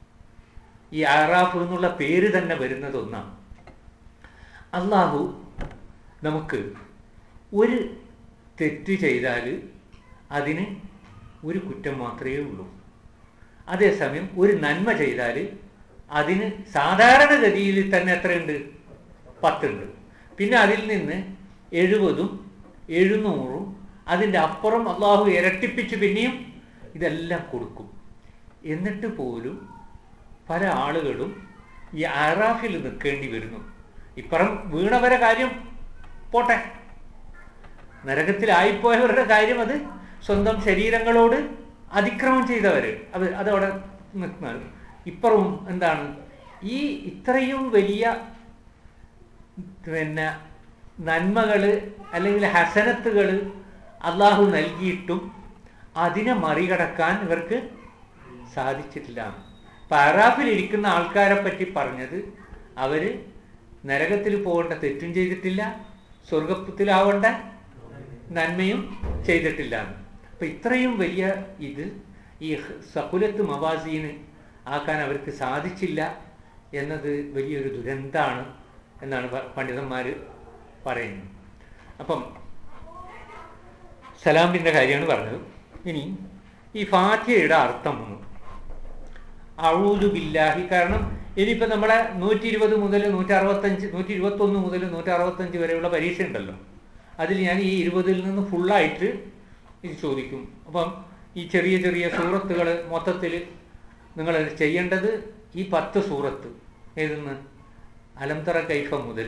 ഈ ആറാഫ് എന്നുള്ള പേര് തന്നെ വരുന്നത് ഒന്നാണ് അള്ളാഹു നമുക്ക് ഒരു തെറ്റ് ചെയ്താൽ അതിന് ഒരു കുറ്റം മാത്രമേ ഉള്ളൂ അതേസമയം ഒരു നന്മ ചെയ്താൽ അതിന് സാധാരണഗതിയിൽ തന്നെ എത്രയുണ്ട് പത്തുണ്ട് പിന്നെ അതിൽ നിന്ന് എഴുപതും എഴുന്നൂറും അതിൻ്റെ അപ്പുറം അള്ളാഹു ഇരട്ടിപ്പിച്ച് പിന്നെയും ഇതെല്ലാം കൊടുക്കും എന്നിട്ട് പോലും പല ആളുകളും ഈ ആറാഫിൽ നിൽക്കേണ്ടി വരുന്നു ഇപ്പുറം വീണവരെ കാര്യം പോട്ടെ നരകത്തിലായിപ്പോയവരുടെ കാര്യം അത് സ്വന്തം ശരീരങ്ങളോട് അതിക്രമം ചെയ്തവർ അത് അതവിടെ നിൽക്കുന്നത് ഇപ്പുറവും എന്താണ് ഈ ഇത്രയും വലിയ പിന്നെ നന്മകൾ അല്ലെങ്കിൽ ഹസനത്തുകൾ അള്ളാഹു നൽകിയിട്ടും അതിനെ മറികടക്കാൻ ഇവർക്ക് സാധിച്ചിട്ടില്ല പാറാഫിൽ ഇരിക്കുന്ന ആൾക്കാരെ പറ്റി പറഞ്ഞത് അവര് നരകത്തിൽ പോകേണ്ട തെറ്റും ചെയ്തിട്ടില്ല സ്വർഗത്തിലാവേണ്ട നന്മയും ചെയ്തിട്ടില്ല അപ്പൊ ഇത്രയും വലിയ ഇത് ഈ സകുലത്ത് മവാസീന് ആക്കാൻ അവർക്ക് സാധിച്ചില്ല എന്നത് വലിയൊരു ദുരന്താണ് എന്നാണ് പ- പണ്ഡിതന്മാർ പറയുന്നത് അപ്പം സലാമിൻ്റെ കാര്യമാണ് പറഞ്ഞത് ഇനി ഈ ഫാത്തിഹയുടെ അർത്ഥം വന്നു അഴൂതു ബില്ലാഹി കാരണം ഇനിയിപ്പോൾ നമ്മളെ നൂറ്റി ഇരുപത് മുതൽ നൂറ്റി അറുപത്തഞ്ച് നൂറ്റി ഇരുപത്തൊന്ന് മുതൽ നൂറ്റി അറുപത്തഞ്ച് വരെയുള്ള പരീക്ഷ ഉണ്ടല്ലോ അതിൽ ഞാൻ ഈ ഇരുപതിൽ നിന്ന് ഫുള്ളായിട്ട് ഇത് ചോദിക്കും അപ്പം ഈ ചെറിയ ചെറിയ സൂറത്തുകൾ മൊത്തത്തിൽ നിങ്ങൾ ചെയ്യേണ്ടത് ഈ പത്ത് സൂറത്ത് ഏതെന്ന് അലംതറ കൈഫ മുതൽ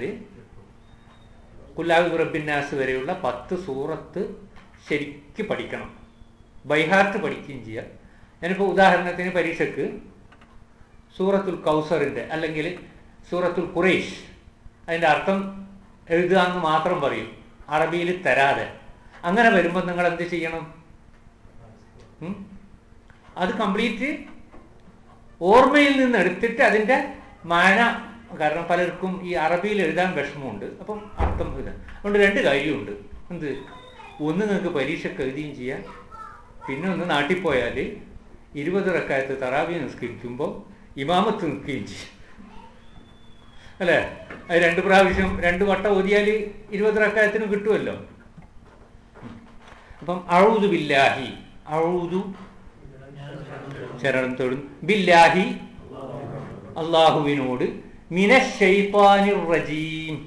കുല്ലാബി റബ്ബിന്നാസ് വരെയുള്ള പത്ത് സൂറത്ത് ശരിക്ക് പഠിക്കണം ബൈഹാർട്ട് പഠിക്കുകയും ചെയ്യുക ഞാനിപ്പോൾ ഉദാഹരണത്തിന് പരീക്ഷയ്ക്ക് സൂറത്തുൽ കൗസറിൻ്റെ അല്ലെങ്കിൽ സൂറത്തുൽ ഖുറൈഷ് അതിൻ്റെ അർത്ഥം എഴുതുക എന്ന് മാത്രം പറയും അറബിയിൽ തരാതെ അങ്ങനെ വരുമ്പോൾ നിങ്ങൾ എന്ത് ചെയ്യണം ഉം? അത് കംപ്ലീറ്റ് ഓർമ്മയിൽ നിന്ന് എടുത്തിട്ട് അതിൻ്റെ മാന കാരണം പലർക്കും ഈ അറബിയിൽ എഴുതാൻ വിഷമമുണ്ട് അപ്പം അർത്ഥം ഇത് അതുകൊണ്ട് രണ്ട് കാര്യമുണ്ട് എന്ത് ഒന്ന് നിങ്ങൾക്ക് പരീക്ഷയ്ക്ക് എഴുതുകയും ചെയ്യാം പിന്നെ ഒന്ന് നാട്ടിൽ പോയാൽ ഇരുപത് റക്കായത്ത് തറാവി നിസ്കരിക്കുമ്പോൾ ഇമാമത്ത് നിൽക്കുകയും ചെയ്യും അല്ലേ അത് രണ്ട് പ്രാവശ്യം രണ്ട് വട്ടം ഓതിയാൽ ഇരുപത് റക്കായത്തിന് കിട്ടുമല്ലോ അപ്പം അഴുതു ബില്ലാഹി അഴുതു ശരണം തൊടും ബില്ലാഹി അള്ളാഹുവിനോട് മിനശൈത്താനിർ റജീം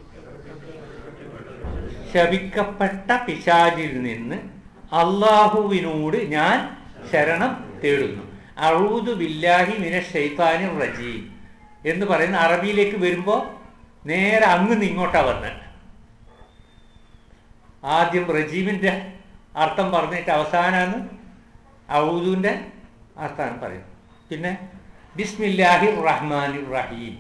ശപിക്കപ്പെട്ട പിശാചിൽ നിന്ന് അള്ളാഹുവിനോട് ഞാൻ ശരണം തേടുന്നു അഴൂതു ബില്ലാഹി മിനശൈത്താനിർ റജീം എന്ന് പറയുന്ന അറബിയിലേക്ക് വരുമ്പോൾ നേരെ അങ്ങ് ഇങ്ങോട്ടാ വന്നത് ആദ്യം റജീമിന്റെ അർത്ഥം പറഞ്ഞിട്ട് അവസാനാണ് ഔദുവിന്റെ അർത്ഥമാണ് പറയുന്നത് പിന്നെ ബിസ്മില്ലാഹി റഹ്മാൻ റഹീം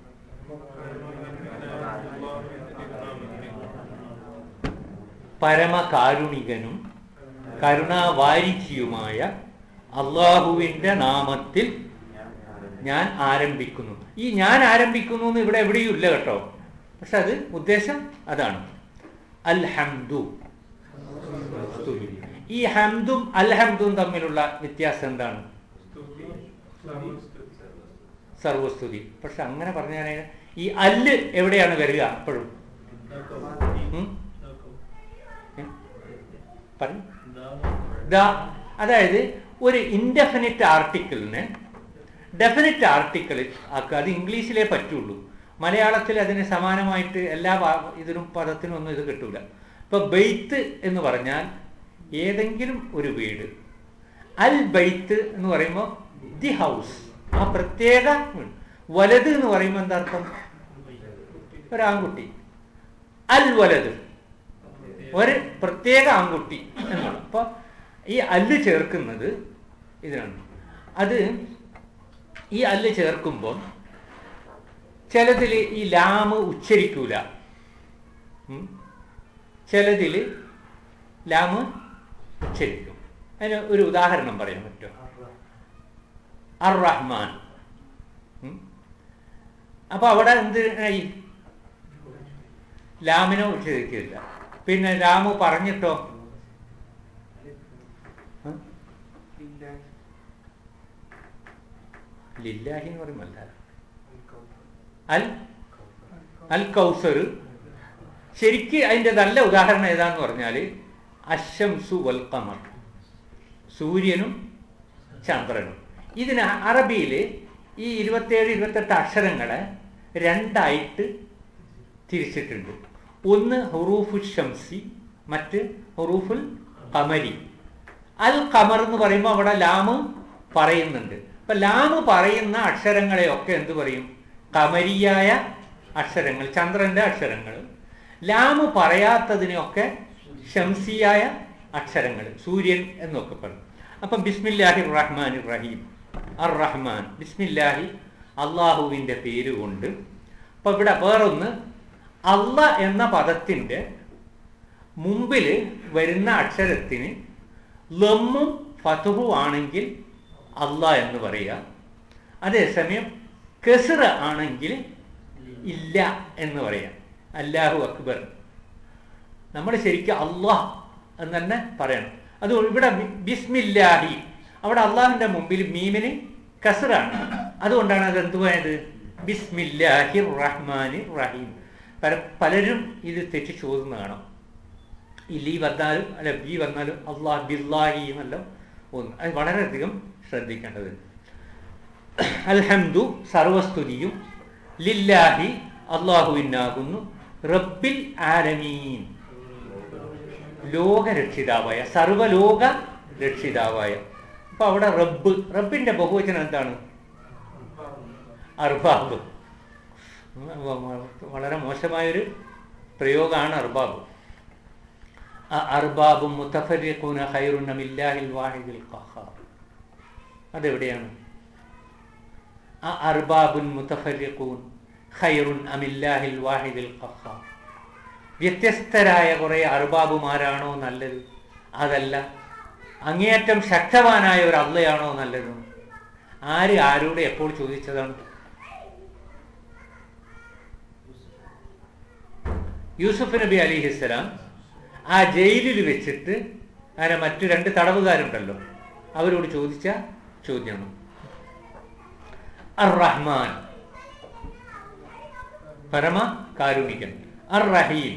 പരമകാരുണികനും കരുണാവാരിധിയുമായ അള്ളാഹുവിന്റെ നാമത്തിൽ ഞാൻ ആരംഭിക്കുന്നു ഈ ഞാൻ ആരംഭിക്കുന്നു എന്ന് ഇവിടെ എവിടെയും ഇല്ല കേട്ടോ പക്ഷെ അത് ഉദ്ദേശം അതാണ് അൽഹംദു സ്തുതി. ഈ ഹംദും അൽഹംദും തമ്മിലുള്ള വ്യത്യാസം എന്താണ് സർവസ്തുതി പക്ഷെ അങ്ങനെ പറഞ്ഞാൽ ഈ അല്ല് എവിടെയാണ് വരിക അപ്പോഴും ഉം? ഏ? പറയ്. ദ അതായത് ഒരു ഇൻഡെഫിനിറ്റ് ആർട്ടിക്കിളിന് ഡെഫിനിറ്റ് ആർട്ടിക്കിൾ ആക്കുക അത് ഇംഗ്ലീഷിലേ പറ്റുള്ളൂ മലയാളത്തിൽ അതിന് സമാനമായിട്ട് എല്ലാ വാ- ഇതിനും പദത്തിനും ഒന്നും ഇത് കിട്ടൂല ഇപ്പൊ ബെയ്ത്ത് എന്ന് പറഞ്ഞാൽ ഏതെങ്കിലും ഒരു വീട് അൽ ബൈത്ത് എന്ന് പറയുമ്പോൾ ദി ഹൗസ് ആ പ്രത്യേക വീട്. വലത് എന്ന് പറയുമ്പോൾ എന്താ അർത്ഥം ഒരാൺകുട്ടി അൽ വലത് ഒരു പ്രത്യേക ആൺകുട്ടി എന്നാണ് അപ്പൊ ഈ അല്ല് ചേർക്കുന്നത് ഇതിനാണ് അത് ഈ അല്ല് ചേർക്കുമ്പോൾ ചിലതിൽ ഈ ലാമ് ഉച്ചരിക്കൂല ഉം. ചിലതിൽ ലാമ് ഉച്ചരിക്കും അതിന് ഒരു ഉദാഹരണം പറയാൻ പറ്റുമോ അർ റഹ്മാൻ ഉം. അപ്പൊ അവിടെ എന്ത് ആയി ലാമിനെ ഉച്ചരിക്കില്ല പിന്നെ രാമു പറഞ്ഞിട്ടോ ഉം? ലില്ലാഹി എന്ന് പറയുമല്ല അൽ അൽ കൗസർ ശരിക്ക് അതിന്റെ നല്ല ഉദാഹരണം ഏതാന്ന് പറഞ്ഞാൽ അശംസു വൽ ഖമർ സൂര്യനും ചന്ദ്രനും ഇതിന് അറബിയിൽ ഈ ഇരുപത്തേഴ് ഇരുപത്തെട്ട് അക്ഷരങ്ങളെ രണ്ടായിട്ട് തിരിച്ചിട്ടുണ്ട് ഒന്ന് ഹുറൂഫു ഷംസി മറ്റ് ഹുറൂഫുൽ കമരി അൽ ഖമർ എന്ന് പറയുമ്പോൾ അവിടെ ലാമ് പറയുന്നുണ്ട് അപ്പൊ ലാമ് പറയുന്ന അക്ഷരങ്ങളെയൊക്കെ എന്ത് പറയും കമരിയായ അക്ഷരങ്ങൾ ചന്ദ്രന്റെ അക്ഷരങ്ങൾ ലാമ് പറയാത്തതിനെയൊക്കെ ഷംസിയായ അക്ഷരങ്ങൾ സൂര്യൻ എന്നൊക്കെ പറയും അപ്പം ബിസ്മില്ലാഹി റഹ്മാൻ റഹീം അർ റഹ്മാൻ ബിസ്മില്ലാഹി അള്ളാഹുവിൻ്റെ പേരുകൊണ്ട് അപ്പൊ ഇവിടെ വേറൊന്ന് അല്ല എന്ന പദത്തിൻ്റെ മുമ്പിൽ വരുന്ന അക്ഷരത്തിന് ലമ്മും ഫതുഹു ആണെങ്കിൽ അല്ല എന്ന് പറയുക അതേസമയം കെസിറ ആണെങ്കിൽ ഇല്ല എന്ന് പറയാം അല്ലാഹു അക്ബർ നമ്മൾ ശരിക്കും അള്ളാഹ് എന്ന് തന്നെ പറയണം അത് ഇവിടെ ബി- ബിസ്മില്ലാഹി അവിടെ അള്ളാഹിന്റെ മുമ്പിൽ മീമിന് കസറാണ് അതുകൊണ്ടാണ് അത് എന്തുപോയത് ബിസ്മില്ലാഹി റഹ്മാനി റഹീം പല പലരും ഇത് തെറ്റിച്ച് ഓതുന്ന കാണാം ഈ ലീ വന്നാലും അല്ല ബി വന്നാലും അള്ളാഹ് ബില്ലാഹി എന്നല്ല ഒന്ന് അത് വളരെയധികം ശ്രദ്ധിക്കേണ്ടത് അൽഹംദു സർവസ്തുതിയും ലില്ലാഹി അള്ളാഹുവിനാകുന്നു റബ്ബിൽ ആലമീൻ ലോകരക്ഷിതാവായ സർവലോക രക്ഷിതാവായ അപ്പൊ അവിടെ റബ്ബ് റബ്ബിന്റെ ബഹുവചനം എന്താണ് അർബാബ് വളരെ മോശമായൊരു പ്രയോഗമാണ് അർബാബ് അ- അർബാബും മുത്തഫരിഖൂന ഖൈറുൻ അമില്ലാഹിൽ വാഹിദിൽ ഖഹാർ അതെവിടെയാണ് അ അർബാബുൻ മുത്തഫരിഖൂൻ ഖൈറുൻ അമില്ലാഹിൽ വാഹിദിൽ ഖഹാർ വ്യത്യസ്തരായ കുറെ അർബാബുമാരാണോ നല്ലത് അതല്ല അങ്ങേയറ്റം ശക്തവാനായ ഒരു അള്ളയാണോ നല്ലത് ആര് ആരോട് എപ്പോൾ ചോദിച്ചതാണ് യൂസുഫ് നബി അലിഹിസ്സലാം ആ ജയിലിൽ വെച്ചിട്ട് അങ്ങനെ മറ്റു രണ്ട് തടവുകാരുണ്ടല്ലോ അവരോട് ചോദിച്ച ചോദ്യമാണ് അർ റഹ്മാൻ പരമ കാരുണികൻ അർ റഹീം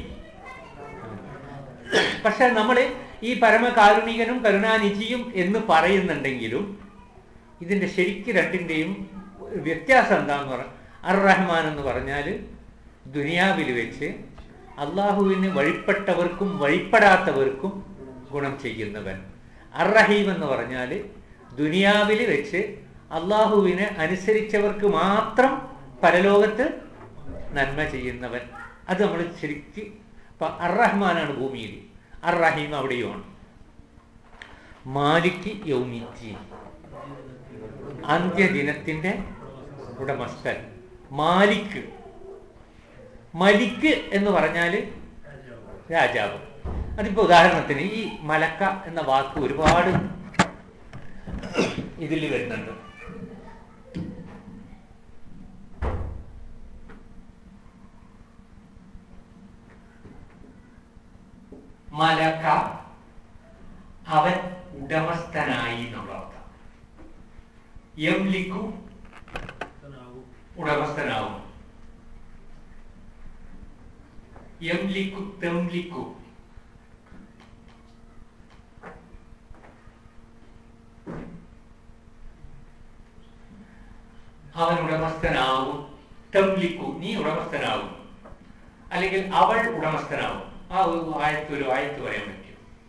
പക്ഷെ നമ്മൾ ഈ പരമകാരുണികനും കരുണാനിധിയും എന്ന് പറയുന്നുണ്ടെങ്കിലും ഇതിന്റെ ശരിക്ക് രണ്ടിന്റെയും വ്യത്യാസം എന്താന്ന് പറഞ്ഞ അർ റഹ്മാൻ എന്ന് പറഞ്ഞാൽ ദുനിയാവിൽ വെച്ച് അള്ളാഹുവിന് വഴിപ്പെട്ടവർക്കും വഴിപ്പെടാത്തവർക്കും ഗുണം ചെയ്യുന്നവൻ അർ റഹീം എന്ന് പറഞ്ഞാൽ ദുനിയാവിൽ വെച്ച് അള്ളാഹുവിനെ അനുസരിച്ചവർക്ക് മാത്രം പരലോകത്ത് നന്മ ചെയ്യുന്നവൻ അത് നമ്മൾ ശരിക്ക് ഇപ്പൊ അർ റഹ്മാനാണ് ഭൂമിയിൽ അർ റഹീം അവിടെയുമാണ് മാലിക് യൗമിദ്ദീൻ അന്ത്യദിനത്തിന്റെ ഉടമസ്ഥൻ മാലിക് മലിക്ക് എന്ന് പറഞ്ഞാല് രാജാവ് അതിപ്പോ ഉദാഹരണത്തിന് ഈ മലക്ക എന്ന വാക്ക് ഒരുപാട് ഇതിൽ വരുന്നുണ്ട് മലക്ക അവൻ ഉടമസ്ഥനായി എന്നുള്ള അർത്ഥം യംലിക്കു ഉടമസ്ഥനാവും യംലിക്കു തെംലിക്കു അവൻ ഉടമസ്ഥനാവും തെംലിക്കു നീ ഉടമസ്ഥനാവും അല്ലെങ്കിൽ അവൾ ഉടമസ്ഥനാവും ആ ഒരു ആയത്ത് ഒരു ആയത്ത് പറയാൻ പറ്റും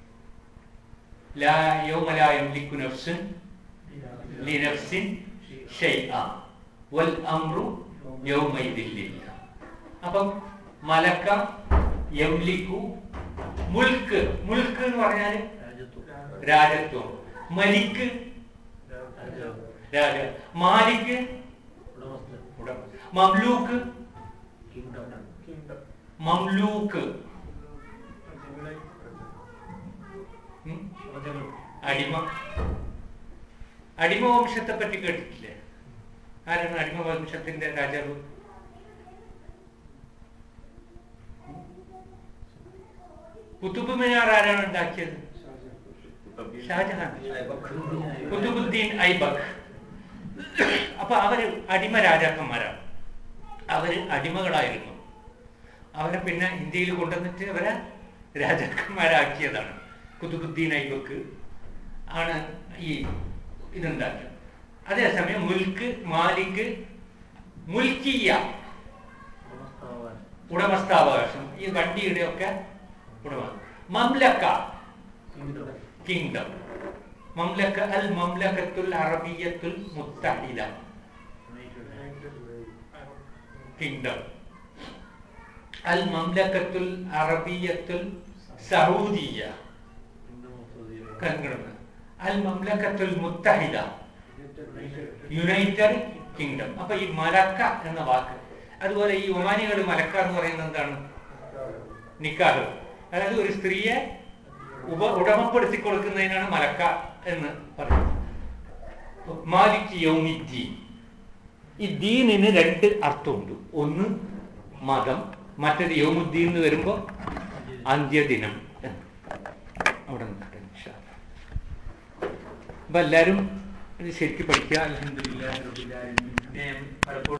ലാ യൗമ ലാ യംലിക്കു നഫ്സുൻ ലിനഫ്സിൻ ഷൈഅ വൽ അംറു യൗമൈദിൻ ലില്ലാഹ് അപ്പം മലക്ക യംലിക്കു മുൽക്ക് മുൽക്ക് എന്ന് പറഞ്ഞാൽ രാജ്യത്വം രാജത്വം മലിക്ക് രാജാവ് രാജ മാലിക്ക് ഉടമസ്ഥൻ ഉടമ മംലൂക്ക് കിങ്ഡം കിങ്ഡം മംലൂക്ക് അടിമകളെ ഉം? പ്രജകൾ അടിമ അടിമ വംശത്തെ പറ്റി കേട്ടിട്ടില്ലേ ആരാണ് അടിമ വംശത്തിന്റെ രാജാവ് കുത്തുബ് മിനാർ ആരാണ് ഉണ്ടാക്കിയത് ഷാജഹാൻ കുത്തുബുദ്ദീൻ ഐബക് അപ്പൊ അവര് അടിമ രാജാക്കന്മാരാണ് അവര് അടിമകളായിരുന്നു അവരെ പിന്നെ ഇന്ത്യയിൽ കൊണ്ടുവന്നിട്ട് അവരെ രാജാക്കന്മാരാക്കിയതാണ് കുത്തുബുദ്ദീൻ ഐബക്ക് ആണ് ഈ ഇതുണ്ടാക്കിയത് അതേസമയം മുൽക്ക് മാലിക് മുൽക്കിയ ഉടമസ്ഥാവകാശം ഉടമസ്ഥാവകാശം ഈ വണ്ടിയുടെ ഒക്കെ ഉടമ മംലക്ക കിങ്ഡം കിങ്ഡം മംലക്ക അൽ മംലക്കത്തുൽ അറബിയത്തുൽ മുത്തഹിദ കിങ്ഡം അൽ മംലക്കത്തുൽ അറബിയത്തുൽ സൗദിയ കിങ്ഡം ഓഫ് സൗദി അറേബ്യ കൺകണം അൽ മംലക്കത്തുൽ മുത്തഹിദ യുണൈറ്റഡ് കിങ്ഡം അപ്പൊ ഈ മലക്ക എന്ന വാക്ക് അതുപോലെ ഈ ഒമാനികൾ മലക്ക എന്ന് പറയുന്നത് എന്താണ് നിക്കാഹ് അതായത് ഒരു സ്ത്രീയെ ഉപ ഉടമപ്പെടുത്തി കൊടുക്കുന്നതിനാണ് മലക്ക എന്ന് പറയുന്നത് മാലിക് യൗമിദ്ദീൻ ഈ ദീനിന് രണ്ട് അർത്ഥമുണ്ട് ഒന്ന് മതം മറ്റൊരു യൗമുദ്ദീൻ എന്ന് വരുമ്പോ അന്ത്യദിനം എന്ന് അവിടെ നിൽക്കട്ടെ ഇൻഷാ അല്ലാ. അപ്പൊ എല്ലാരും ഇത് ശരിക്കും പഠിക്കുക അൽഹംദുലില്ലാഹി റബ്ബിൽ ആലമീൻ. പിന്നെ ഞാൻ പലപ്പോഴും